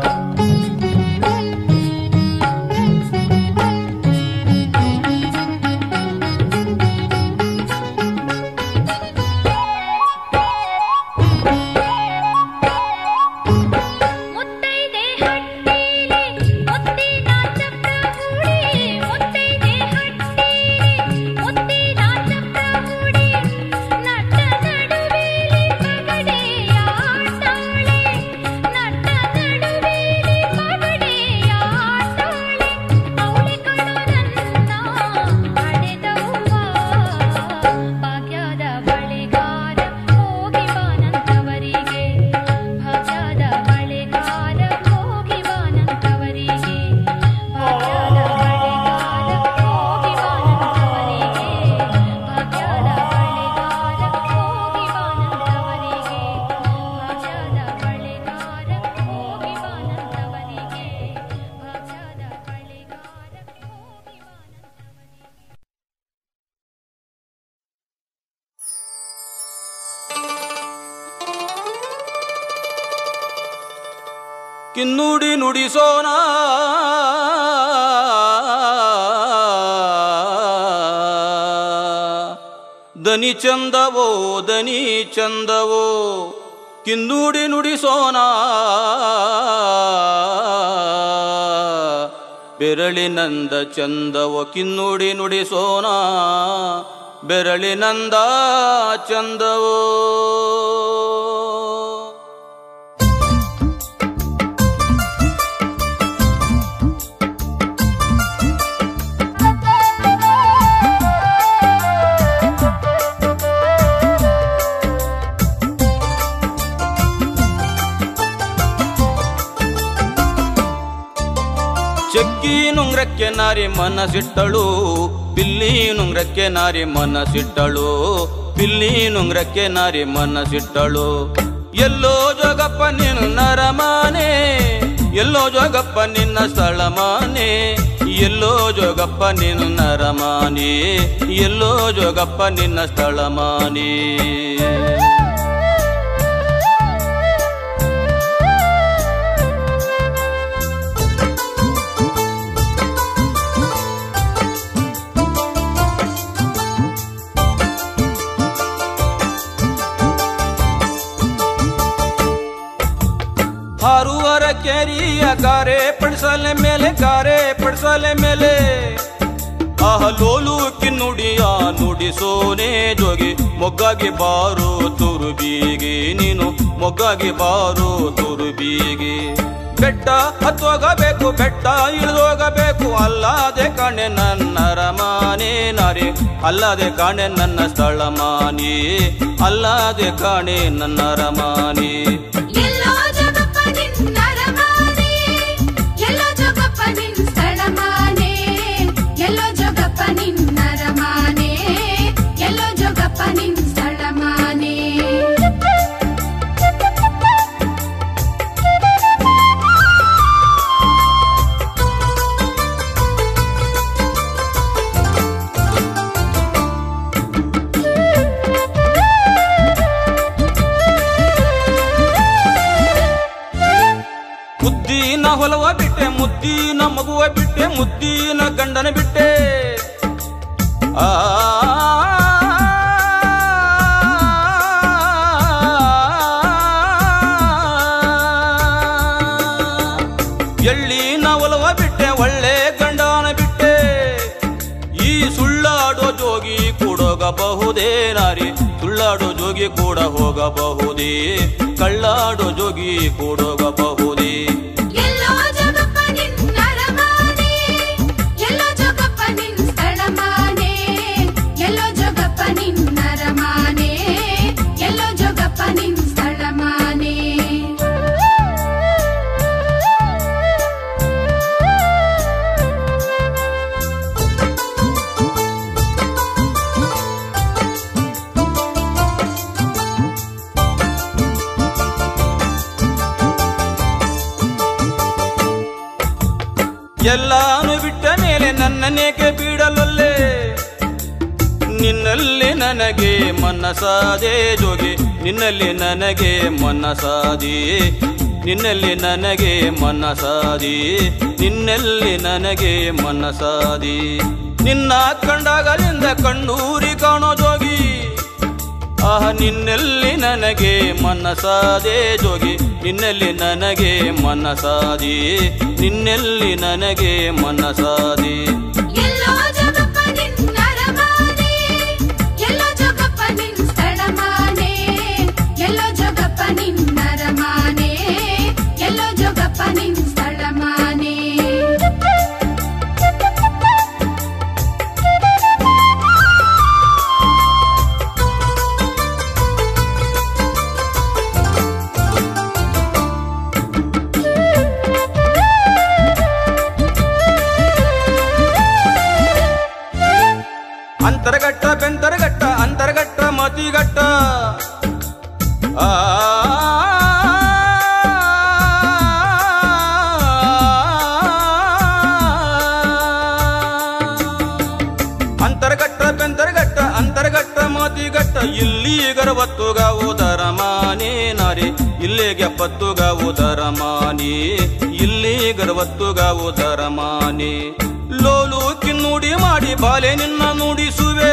ಮುತ್ತೈದೆ ಹಟ್ಟಿಲಿ ಮುತ್ತಿನ ಚಪ್ರ ಹೂಡಿ ಮುತ್ತೈದೆ ಹಟ್ಟಿಲಿ ಮುತ್ತಿನ ಚಪ್ರ ಹೂಡಿ ನಟ್ಟ ನಡುವೆಲಿ ಪಗಡೆಯ ಆಟಾಳೆ ನಟ್ಟ ನಡುವೆಲಿ ಪಗಡೆಯ ಆಟಾಳೆ ಅವಳೆ ಕಣೋ ನನ್ನ ಹಡೆದವ್ವ ಭಾಗ್ಯದ ಬಳೆಗಾರ ಹೋಗಿ ಬಾನಂತವರಿಗೆ ಭಾಗ್ಯದ ಬಳೆಗಾರ ಹೋಗಿ ಬಾನಂತವರಿಗೆ ಭಾಗ್ಯದ ಬಳೆಗಾರ ಹೋಗಿ ಬಾನಂತವರಿಗೆ ಭಾಗ್ಯದ ಬಳೆಗಾರ ಹೋಗಿ ಬಾನಂತವರಿಗೆ ಭಾಗ್ಯದ ಬಳೆಗಾರ ಹೋಗಿ ಬಾನಂತವರಿಗೆ ಭಾಗ್ಯದ ಬಳೆಗಾರ ಹೋಗಿ ಬಾನಂತವರಿಗೆ ಕಿನ್ನುಡಿ ನುಡಿಸೋಣ ದನಿ ಚಂದವೋ ದನಿ ಚಂದವೋ ಕಿನ್ನುಡಿ ನುಡಿಸೋಣ ಬೆರಳಿನಂದ ಚಂದವೋ ಕಿನ್ನುಡಿ ನುಡಿಸೋಣ ಬೆರಳಿನಂದ ಚಂದವೋ ಚೆಕ್ಕಿ ನುಂಗ್ರಕ್ಕೆ ನಾರಿ ಮನಸ್ಸಿಟ್ಟಳು ಬಿಲ್ಲಿ ನುಂಗ್ರಕ್ಕೆ ನಾರಿ ಮನಸ್ಸಿಟ್ಟಳು ಬಿಲ್ಲಿ ನುಂಗ್ರಕ್ಕೆ ನಾರಿ ಮನಸ್ಸಿಟ್ಟಳು ಎಲ್ಲೋ ಜೋಗಪ್ಪ ನಿನ್ನ ನರಮಾನೆ ಎಲ್ಲೋ ಜೋಗಪ್ಪ ನಿನ್ನ ಸ್ಥಳಮಾನೆ ಎಲ್ಲೋ ಜೋಗಪ್ಪ ನಿನ್ನ ನರಮಾನೆ ಎಲ್ಲೋ ಜೋಗಪ್ಪ ನಿನ್ನ ಸ್ಥಳಮಾನೆ ಹಾರುವರ ಕೆರಿಯ ಗಾರೆ ಪಡಿಸಲೆ ಮೇಲೆ ಗಾರೆ ಪಡಿಸಲೆ ಮೇಲೆ ಆಹ ಲೋಲು ಕಿನ್ನುಡಿಯ ನುಡಿಸೋನೆ ಜೋಗಿ ಮೊಗ್ಗಾಗಿ ಬಾರು ತುರುಬೀಗೆ ನೀನು ಮೊಗ್ಗಾಗಿ ಬಾರು ತುರುಬೀಗೆ ಬೆಟ್ಟ ಹತ್ತೋಗಬೇಕು ಬೆಟ್ಟ ಇಳಿದೋಗಬೇಕು ಅಲ್ಲದೆ ಕಾಣೆ ನನ್ನ ರಮಾನೆ ನಾರಿ ಅಲ್ಲದೆ ಕಾಣೆ ನನ್ನ ಸ್ಥಳ ಮಾನಿ ಅಲ್ಲದೆ ಕಾಣೆ ನನ್ನ ರಮಾನಿ ಎಲ್ಲೋ ಜಗಪ್ಪ ನಿನ್ನ ರಮಾನೆ ಎಲ್ಲೋ ಜಗಪ್ಪ ನಿನ್ನ ಸ್ಥಳಮಾನೆ ಎಲ್ಲೋ ಜಗಪ್ಪ ನಿನ್ನ ರಮಾನೆ ಎಲ್ಲೋ ಜಗಪ್ಪ ನಿನ್ನ ಸ್ಥಳಮಾನೆ ಮುದ್ದಿನ ಹೊಲವ ಬಿಟ್ಟೆ ಮುದ್ದಿನ ಮಗುವ ಬಿಟ್ಟೆ ಮುದ್ದಿನ ಗಂಡನ ಬಿಟ್ಟೆ ಆ ಎಳ್ಳಿನ ಒಲವ ಬಿಟ್ಟೆ ಒಳ್ಳೆ ಗಂಡನ ಬಿಟ್ಟೆ ಈ ಸುಳ್ಳಾಡೋ ಜೋಗಿ ಕೂಡೋಗಬಹುದೇ ನಾರಿ ಸುಳ್ಳಾಡೋ ಜೋಗಿ ಕೂಡ ಹೋಗಬಹುದೇ ಕಳ್ಳಾಡೋ ಜೋಗಿ ಕೂಡೋಗಬಹುದೇ ಎಲ್ಲೋ ಜಗಪ್ಪ ನಿನ್ನರಮಾನೆ ಎಲ್ಲೋ ಜಗಪ್ಪ ನಿನ್ ಸ್ಥಳಮಾನೆ ಎಲ್ಲೋ ಜಗಪ್ಪ ನಿನ್ನರಮಾನೆ ಎಲ್ಲೋ ಜಗಪ್ಪ ನಿನ್ ಸ್ಥಳಮಾನೆ ಎಲ್ಲಾನು ಬಿಟ್ಟ ಮೇಲೆ ನನ್ನನೇಕೆ ಬಿಡಲೊಲ್ಲೆ ನಿನ್ನಲ್ಲಿ ನನಗೆ ಮನಸಾದೆ ಜೋಗಿ ನಿನ್ನಲ್ಲಿ ನನಗೆ ಮನಸಾದಿ ನಿನ್ನಲ್ಲಿ ನನಗೆ ಮನಸಾದಿ ನಿನ್ನಲ್ಲಿ ನನಗೆ ಮನಸಾದಿ ನಿನ್ನ ಕಂಡಾಗಲಿಂದ ಕಣ್ಣೂರಿ ಕಾಣೋ ಜೋಗಿ ಆಹ ನಿನ್ನಲ್ಲಿ ನನಗೆ ಮನಸಾದೆ ಜೋಗಿ ನಿನ್ನಲ್ಲಿ ನನಗೆ ಮನಸಾದಿ ನಿನ್ನಲ್ಲಿ ನನಗೆ ಮನಸಾದಿ ಎಲ್ಲೋ ಜಗಪ್ಪ ನಿನ್ನರಮಾನೆ ಎಲ್ಲೋ ಜಗಪ್ಪ ನಿನ್ ಸ್ಥಳಮಾನೆ ಎಲ್ಲೋ ಜಗಪ್ಪ ನಿನ್ನರಮಾನೆ ಎಲ್ಲೋ ಜಗಪ್ಪ ನಿನ್ ಸ್ಥಳಮಾನೆ ಅಂತರಗಟ್ಟ ಬೆಂತರಗಟ್ಟ ಅಂತರಗಟ್ಟ ಮತಿಗಟ್ಟ ಆ ಅಂತರಗಟ್ಟ ಬೆಂತರಗಟ್ಟ ಅಂತರಗಟ್ಟ ಮತಿಗಟ್ಟ ಇಲ್ಲಿ ಗರ್ವತ್ತುಗ ಉದರ ಮಾನೇ ನಾರಿ ಇಲ್ಲಿಗೆ ಪತ್ತುಗ ಉದರ ಮಾನಿ ಇಲ್ಲಿ ಗರ್ವತ್ತುಗ ಉದರ ಮಾನಿ ಲೋಲು ಕಿನ್ನುಡಿ ಮಾಡಿ ಬಾಲೆ ನಿನ್ನ ನುಡಿಸುವೆ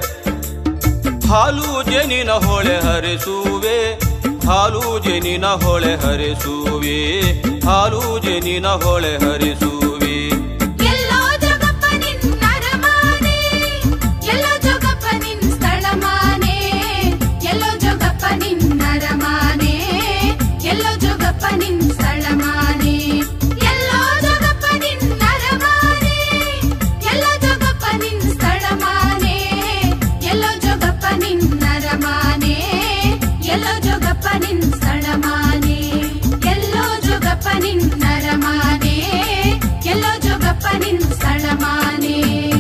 ಹಾಲು ಜನಿನ ಹೊಳೆ ಹರಿಸುವೆ ಹಾಲು ಜನಿನ ಹೊಳೆ ಹರಿಸುವೆ ಹಾಲು ಜನಿನ ಹೊಳೆ ಹರಿಸುವೆ ಎಲ್ಲೋ ಜಗಪ್ಪ ನಿನ್ನರಮಾನೆ ಎಲ್ಲೋ ಜಗಪ್ಪ ನಿನ್ ಸ್ಥಳಮಾನೆ ಎಲ್ಲೋ ಜಗಪ್ಪ ನಿನ್ನರಮಾನೆ ಎಲ್ಲೋ ಜಗಪ್ಪ ನಿನ್ ಸ್ಥಳಮಾನೆ ಎಲ್ಲೋ ಜಗಪ್ಪ ನಿನ್ನರಮಾನೆ ಎಲ್ಲೋ ಜಗಪ್ಪ ನಿನ್ ಸ್ಥಳಮಾನೆ ಎಲ್ಲೋ ಜಗಪ್ಪ ನಿನ್ನರಮಾನೆ ಎಲ್ಲೋ ಜಗಪ್ಪ ನಿನ್ ಸ್ಥಳಮಾನೆ ಎಲ್ಲೋ ಜಗಪ್ಪ ನಿನ್ನರಮಾನೆ ಎಲ್ಲೋ ಜಗಪ್ಪ ನಿನ್ ಸ್ಥಳಮಾನೆ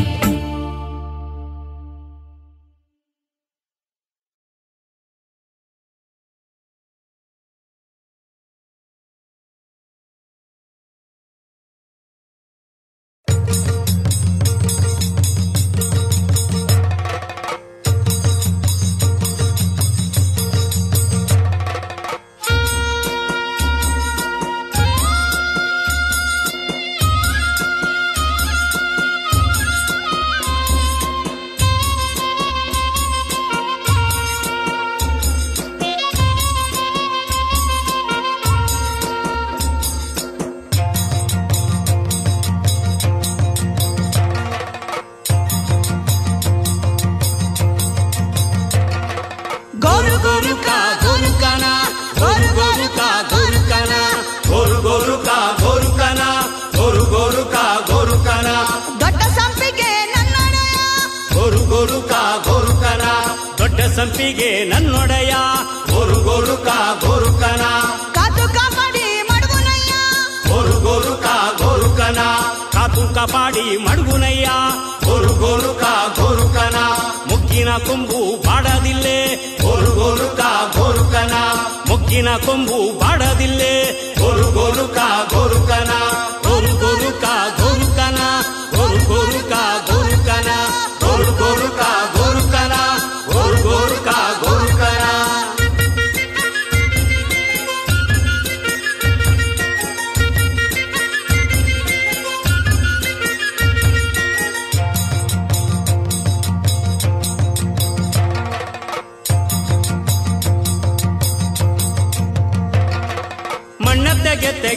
गोरु गोरु का गोरु काना गोरु गोरु का गोरु काना गोरु गोरु का गोरु काना गोरु गोरु का गोरु काना ದೊಡ್ಡ ಸಂಪಿಗೆ ನನ್ನೊಡೆಯ गोरु गोरु का गोरु काना ದೊಡ್ಡ ಸಂಪಿಗೆ ನನ್ನೊಡೆಯ गोरु गोरु का गोरु काना ಕಾತು ಕಾಪಾಡಿ ಮಡಗುನಯ್ಯ गोरु गोरु का गोरु काना ಕಾತು ಕಾಪಾಡಿ ಮಡಗುನಯ್ಯ गोरु गोरु का गोरु काना ಮುಗ್ಗಿನ ಕೊಂಬು ಬಾಡದಿಲ್ಲೇ गोरु गोरु का गोरु काना ಮುಗ್ಗಿನ ಕೊಂಬು ಬಾಡದಿಲ್ಲೇ गोरु गोरु का गोरु काना ಗೋರು ಗೋರು ಕಾ ಗೋರು ಕನ ಗೋರು ಗೋರು ಕಾ ಗೋರು ಕನ गोरु गोरु का गोरु काना गोरु गोरु का गोरु काना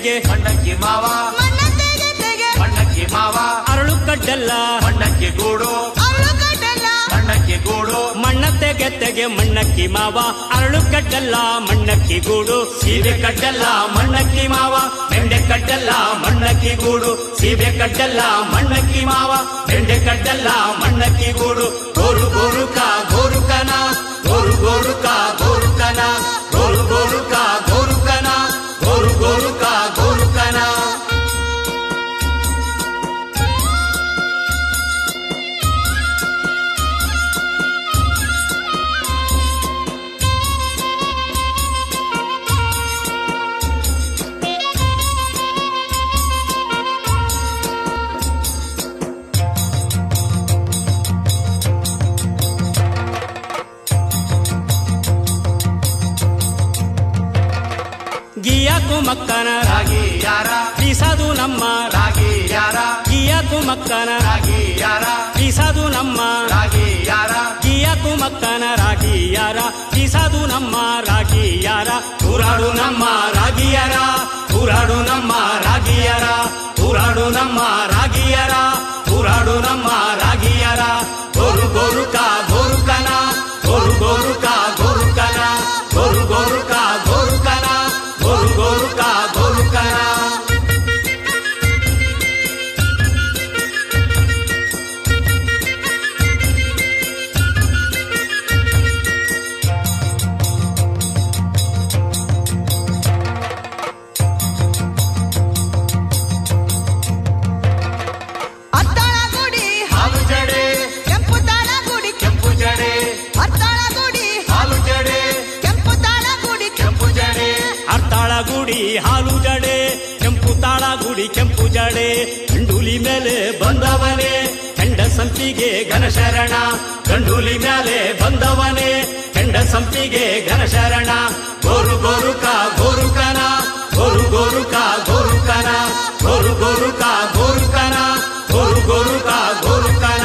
ತೆಗೆ ಮಂಡಕ್ಕಿ ಮಾವ ಮಣ್ಣ ತೆಗೆ ತೆಗೆ ಮಂಡಕ್ಕಿ ಮಾವ ಅರಳು ಕಡ್ಡಲ್ಲ ಮಂಡಕ್ಕಿ ಗೂಡು ಅವಳು ಕಟ್ಟಲ್ಲ ಮಂಡಕ್ಕಿ ಗೂಡು ಮಣ್ಣ ತೆಗೆ ತೆಗೆ ಮಣ್ಣಕ್ಕಿ ಮಾವ ಅರಳು ಕಡ್ಡಲ್ಲ ಮಣ್ಣಕ್ಕಿ ಗೂಡು ಸೀಬೆ ಕಡ್ಡಲ್ಲ ಮಣ್ಣಕ್ಕಿ ಮಾವ ಬೆಂಡೆ ಕಡ್ಡಲ್ಲ ಮಣ್ಣಕ್ಕಿ ಗೂಡು ಸೀಬೆ ಕಡ್ಡಲ್ಲ ಮಣ್ಣಕ್ಕಿ ಮಾವ ಬೆಂಡೆ ಕಡ್ಡಲ್ಲ ಮಣ್ಣಕ್ಕಿ ಗೂಡು ಗೋರು ಗೋರುಕ ಗೋರುಕನ ಗೋರು ಗೋರುಕ ಗೋರುಕನ ಗೋರು ಗೋರುಕ ಗೋರುಕನ ಗೋರು ಗೋರುಕ ಗೋರುಕನ ಗಿಯಾಕು ಮಕ್ಕನ ರಾಗಿ ಯಾರ ಬೀಸದು ನಮ್ಮ ರಾಗಿ ಯಾರ ಗಿಯಾಕು ಮಕ್ಕನ ರಾಗಿ ಯಾರ ಬೀಸದು ನಮ್ಮ ರಾಗಿ ಯಾರ ಗಿಯಾಕು ಮಕ್ಕನ ರಾಗಿ ಯಾರ ಬೀಸದು ನಮ್ಮ ರಾಗಿ ಯಾರ ಊರಾಡು ನಮ್ಮ ರಾಗಿಯರ ಊರಾಡು ನಮ್ಮ ರಾಗಿಯರ ಊರಾಡು ನಮ್ಮ ರಾಗಿಯರ ಊರಾಡು ನಮ್ಮ ರಾಗಿಯರ ಗೋರು ಗೋರುಕ ಗೋರುಕನ ಗೋರು ಗೋರುಕ ಗೋರುಕನ ಗೋರು ಗೋರುಕ ಗೋರುಕನ ಗೋರು ಗೋರುಕ ಗೋರುಕನ ಅತ್ತಾಳ ಗುಡಿ ಹಾಲು ಜಡೆ ಕೆಂಪು ತಾಳ ಗುಡಿ ಕೆಂಪು ಜಡೆ ಅತ್ತಾಳ ಗುಡಿ ಹಾಲು ಜಡೆ ಕೆಂಪು ತಾಳ ಗುಡಿ ಕೆಂಪು ಜಡೆ ಅರ್ತಾಳ ಗುಡಿ ಹಾಲು ಜಡೆ ಕೆಂಪು ತಾಳ ಗುಡಿ ಕೆಂಪು ಜಡೆ ಗಂಡೂಲಿ ಮೇಲೆ ಬಂದವನೇ ಕೆಂಡ ಸಂಪಿಗೆ ಘನಶರಣ ಗಂಡೂಲಿ ಮೇಲೆ ಬಂದವನೇ ಕೆಂಡ ಸಂಪಿಗೆ ಘನಶರಣ ಗೋರು ಗೋರುಕ ಗೋರುಕನ ಗೋರು ಗೋರುಕ ಗೋರುಕನ ಗೋರು ಗೋರುಕ ಗೋರುಕನ ಗೋರು ಗೋರುಕ ಗೋರುಕನ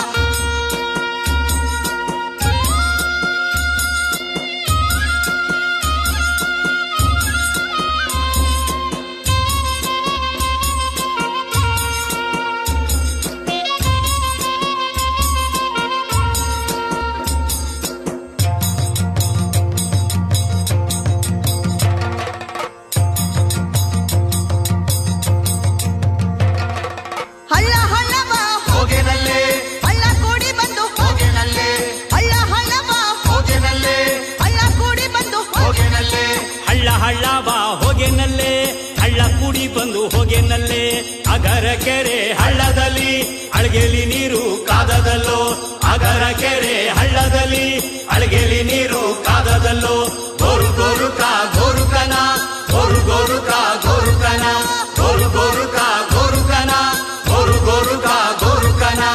ಹಳ್ಳ ಹಳ್ಳವ ಹೋಗೆನಲ್ಲೇ ಹಳ್ಳ ಕೂಡಿ ಬಂದು ಹೋಗೆನಲ್ಲೇ ಹಳ್ಳ ಹಳ್ಳವ ಹೋಗೆನಲ್ಲೇ ಹಳ್ಳ ಕೂಡಿ ಬಂದು ಹೋಗೆನಲ್ಲೇ ಹಳ್ಳ ಹಳ್ಳ ಬಾ ಹೋಗೆನಲ್ಲೇ ಹಳ್ಳ ಕೂಡಿ ಬಂದು ಹೋಗೆನಲ್ಲೇ ಅಗರ ಕೆರೆ ಹಳ್ಳದಲ್ಲಿ ಅಳಗೆಲಿ ನೀರು ಕಾದದಲ್ಲೋ ಅಗರ ಕೆರೆ ಹಳ್ಳದಲ್ಲಿ ಅಳಗೆಲಿ ನೀರು ಕಾದದಲ್ಲೋ ಗೋರು ಗೋರುಕ ಗೋರುಕನ ಗೋರು ಗೋರುಕ ಗೋರುಕನ ಗೋರು ಗೋರುಕ ಗೋರುಕನ ಗೋರು ಗೋರುಕ ಗೋರುಕನ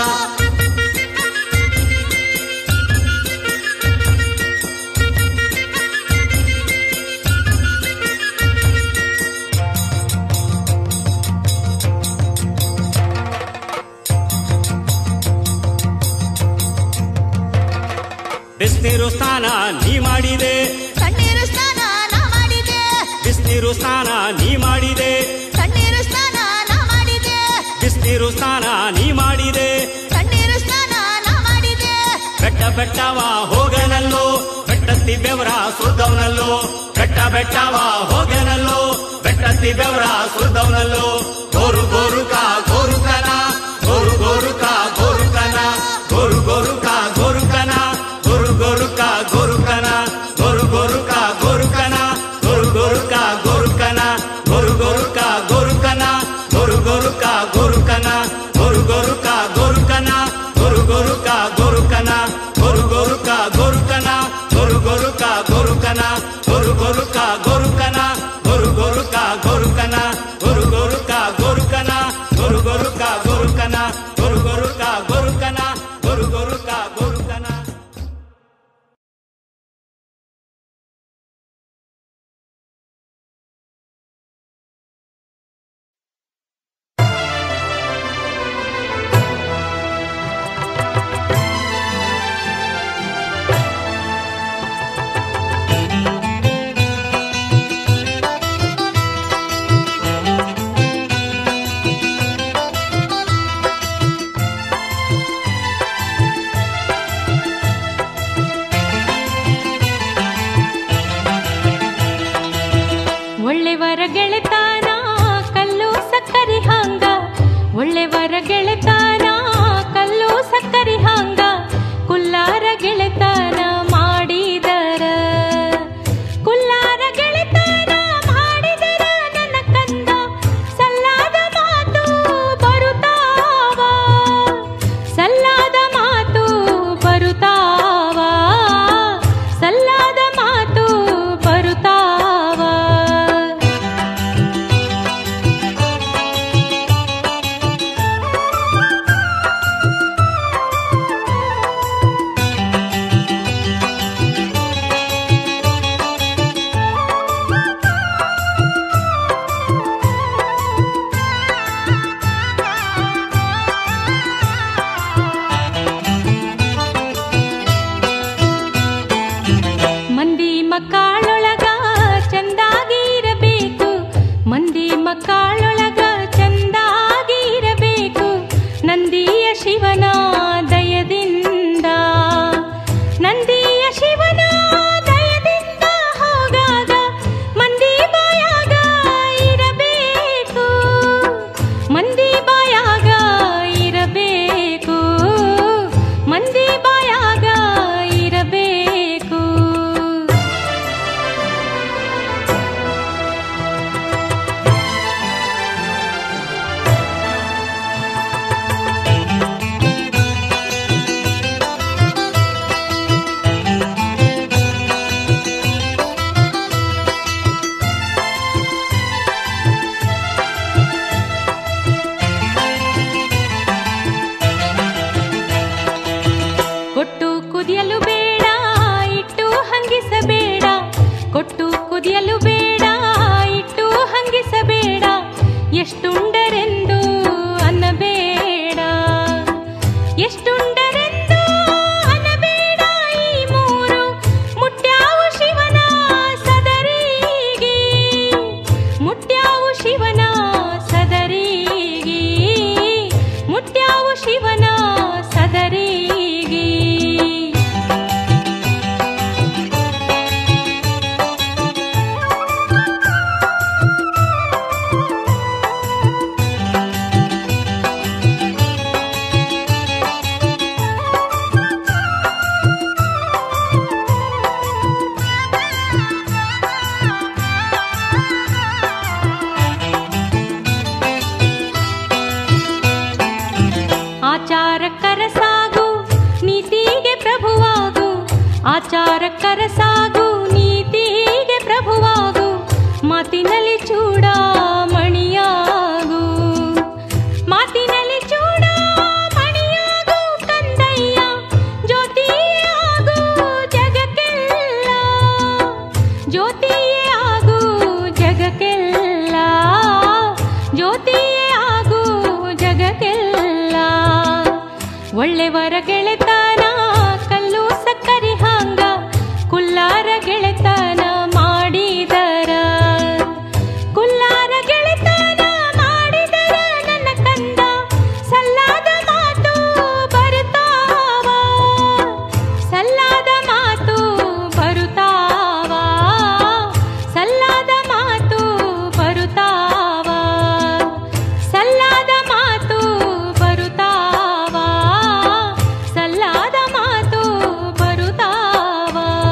ಬಿಸಿನೀರು ಸ್ನಾನ ನೀ ಮಾಡಿದೆ ತಣ್ಣೀರು ಸ್ನಾನ ನಾ ಮಾಡಿದೆ ಬಿಸಿನೀರು ಸ್ನಾನ ನೀ ಮಾಡಿದೆ ತಣ್ಣೀರು ಸ್ನಾನ ನಾ ಮಾಡಿದೆ ಬಿಸಿನೀರು ಸ್ನಾನ ನೀ ಮಾಡಿದೆ ತಣ್ಣೀರು ಸ್ನಾನ ನಾ ಮಾಡಿದೆ ಬೆಟ್ಟ ಬೆಟ್ಟವ ಹೋಗನಲ್ಲೋ ಬೆಟ್ಟತ್ತಿ ಬೆವರ ಸುರಿದವನಲ್ಲೋ ಬೆಟ್ಟ ಬೆಟ್ಟವ ಹೋಗನಲ್ಲೋ ಬೆಟ್ಟತ್ತಿ ಬೆವರ ಸುರಿದವನಲ್ಲೋ ಗೋರು ಗೋರುಕ ಗೋರುಕನ ಗೋರು ಗೋರುಕ ಗೋರುಕನ ಗೋರು ಗೋರುಕ ಗೋರುಕನ ಗೋರು ಗೋರುಕ ಗೋರುಕನ ಗೋರು ಗೋರುಕ ಗೋರುಕನ ಗೋರು ಗೋರುಕ ಗೋರುಕನ ಗೋರು ಗೋರುಕ ಗೋರುಕನ ಗೋರು ಗೋರುಕ ಗೋರುಕನ ಗೋರು ಗೋರುಕ ಗೋರುಕನ ಗೋರು ಗೋರುಕ ಗೋರುಕನ ಗೋರು ಗೋರುಕ ಗೋರುಕನ ಗೋರು ಗೋರುಕ ಗೋರುಕನ ಗೋರು ಗೋರುಕ ಗೋರುಕನ ಗೋರು ಗೋರುಕ ಗೋರುಕನ ಗೋರು ಗೋರುಕ ಗೋರುಕನ ಗೋರು ಗೋರುಕ ಗೋರುಕನ ಗೋರು ಗೋರು ಕುದಿಯಲು ಬೇಡ ಇಟ್ಟು ಹಂಗಿಸಬೇಡ ಕೊಟ್ಟು ಕುದಿಯಲು ಬೇಡ ಇಟ್ಟು ಹಂಗಿಸಬೇಡ ಎಷ್ಟುಂಡರೆಂದು ಅನ್ನಬೇಡ ಎಷ್ಟುಂಡರೆಂದು ಅನ್ನಬೇಡ ಈ ಮೂರು ಮುಟ್ಯಾವು ಶಿವನ ಸದರಿಗೆ ಮುಟ್ಯಾವು ಶಿವನ ಸದರಿಗೆ ಮುಟ್ಯಾವು ಶಿವನ ಸದರಿಗೆ ಆಚಾರಕ್ಕರ ಸಾಗು ನೀತಿಗೆ ಪ್ರಭುವಾಗು ಆಚಾರಕ್ಕರ ಸಾಗು ನೀತಿಗೆ ಪ್ರಭುವಾಗು ಮಾತಿನಲ್ಲಿ ಚೂಡ ಮಣಿಯಾಗು ಮಾತಿನಲ್ಲಿ ಚೂಡ ಮಣಿಯಾಗು ಕಂದಯ್ಯ ಜ್ಯೋತಿಯೇ ಆಗು ಜಗಕ್ಕೆಲ್ಲ ಜ್ಯೋತಿಯೇ ಆಗು ಜಗಕ್ಕೆಲ್ಲ ಜ್ಯೋತಿಯೇ ಆಗು ಜಗಕ್ಕೆಲ್ಲ ಒಳ್ಳೆವರ ಗೆಳೆತನ ಕಲ್ಲು ಸಕ್ಕರೆ ಹಾಂಗ ಕುಲ್ಲಾರ ಗೆಳೆತನ ಮಾಡಿದರ ಕುಲ್ಲಾರ ಗೆಳೆತನ ಮಾಡಿದರ ನನ್ನ ಕಂದ ಸಲ್ಲಾದ ಮಾತು ಬರುತ್ತಾವ ಸಲ್ಲಾದ ಮಾತು ಬರುತ್ತಾವ ಸಲ್ಲಾದ ಮಾತು ಬರುತ್ತಾವ ಸಲ್ಲಾದ ಮಾತು ಬರುತ್ತಾವ ಸಲ್ಲಾದ ಮಾತು ಬರುತ್ತಾವ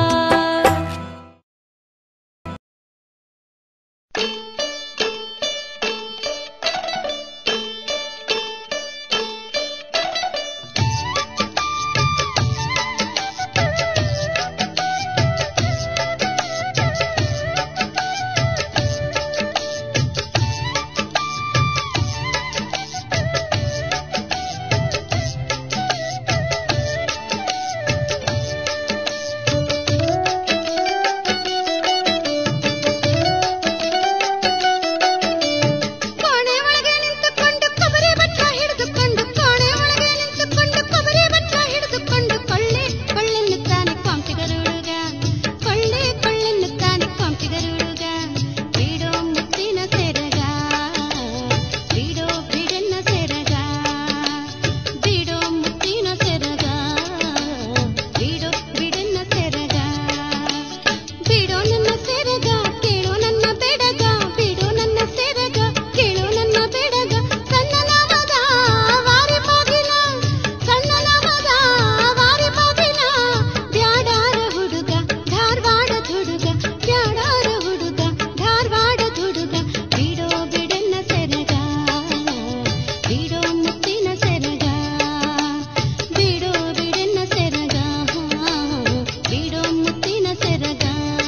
ಕೋಣೆ ಒಳಗೆ ನಿಂತುಕೊಂಡು ಕೊಬ್ಬರಿ ಬಟ್ಟ ಹಿಡಿದುಕೊಂಡು ಕೋಣೆ ಒಳಗೆ ನಿಂತುಕೊಂಡು ಕೊಬ್ಬರಿ ಬಟ್ಟ ಹಿಡಿದುಕೊಂಡು ಕೊಳ್ಳೆ ಕೊಳ್ಳೆನ್ನುತ್ತಾನೆ ಕೊಂಕಿಗರುಡುಗ ಕೊಳ್ಳೆ ಕೊಳ್ಳೆನ್ನುತ್ತಾನೆ ಕೊಂಕಿಗರುಡುಗ ಬೀಡೋ ಮುತ್ತಿನ ಸೆರಗ ಬೀಡೋ ಬಿಡನ್ನ ಸೆರಗ ಬೀಡೋ ಮುತ್ತಿನ ಸೆರಗ ಬೀಡೋ ಬಿಡನ್ನ ಸೆರಗ ಬಿಡೋ ನನ್ನ ಸೆರಗ ಕೇಳೋ ನನ್ನ ಬೆಡಗ ಬಿಡೋ ನನ್ನ ಸೆರಗ ಕೇಳೋ ನನ್ನ ಬೆಡಗ ಸಣ್ಣ ನಾಮದ ವಾರಿ ಬಾಗಿಲ ಸಣ್ಣ ನಾಮದ ವಾರಿ ಬಾಗಿಲ ಬ್ಯಾಡಾರ ಹುಡುಗ ಧಾರವಾಡದ ಹುಡುಗ ಬ್ಯಾಡಾರ ಹುಡುಗ ಧಾರವಾಡದ ಹುಡುಗ ಬಿಡೋ ಬಿಡನ್ನ ಸೆರಗ ಬಿಡೋ ಮುತ್ತಿನ ಸೆರಗ ಬಿಡೋ ಬಿಡನ್ನ ಸೆರಗ ಬಿಡೋ ಮುತ್ತಿನ ಸೆರಗ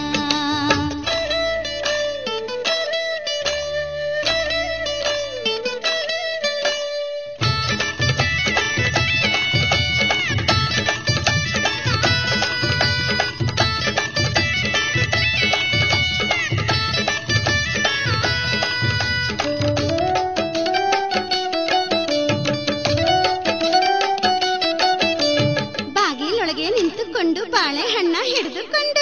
ಬಾಗಿಲೊಳಗೆ ನಿಂತುಕೊಂಡು ಬಾಳೆಹಣ್ಣ ಹಿಡಿದುಕೊಂಡು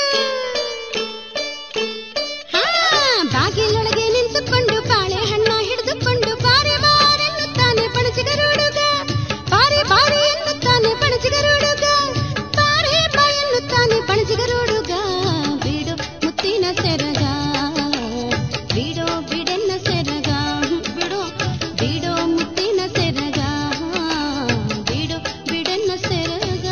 ಹಾ ಬಾಗಿಲೊಳಗೆ ನಿಂತುಕೊಂಡು ಬಾಳೆಹಣ್ಣ ಹಿಡಿದುಕೊಂಡು ಬಾರೆ ಬಾರೆನ್ನುತ್ತಾನೆ ಪಣಚಿಗರುಡುಗ ಬಾರೆ ಬಾರೆ ಎನ್ನುತ್ತಾನೆ ಪಣಚಿಗರುಡುಗ ಬಾರೆ ಬಾ ಎನ್ನುತ್ತಾನೆ ಪಣಚಿಗರುಡುಗ ಬಿಡು ಮುತ್ತಿನ ಸೆರಗ ಬಿಡೋ ಬಿಡೆನ್ನ ಸೆರಗ ಬಿಡು ಬಿಡೋ ಮುತ್ತಿನ ಸೆರಗ ಬಿಡು ಬಿಡೆನ್ನ ಸೆರಗ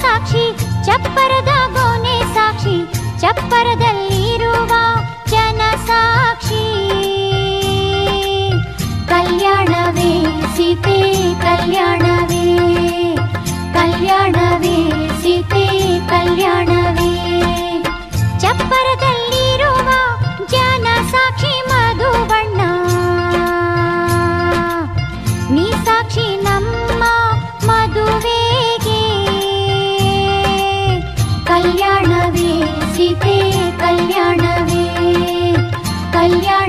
ಸಾಕ್ಷಿ ಚಪ್ಪರದ ಗೋನೆ ಸಾಕ್ಷಿ ಚಪ್ಪರದಲ್ಲಿರುವ ಜನ ಸಾಕ್ಷಿ ಕಲ್ಯಾಣವೇ ಸೀತೆ ಕಲ್ಯಾಣವೇ ಕಲ್ಯಾಣವೇ ಸೀತೆ ಕಲ್ಯಾಣವೇ ಚಪ್ಪರದಲ್ಲಿರುವ ಜನ ಸಾಕ್ಷಿ ಮಧುಬಣ್ಣ ನೀ ಸಾಕ್ಷಿ ನಮ್ಮ ಮದುವೆಗೆ ಕಲ್ಯಾಣವೇ ಸೀತೆ ಕಲ್ಯಾಣವೇ ಕಲ್ಯಾಣ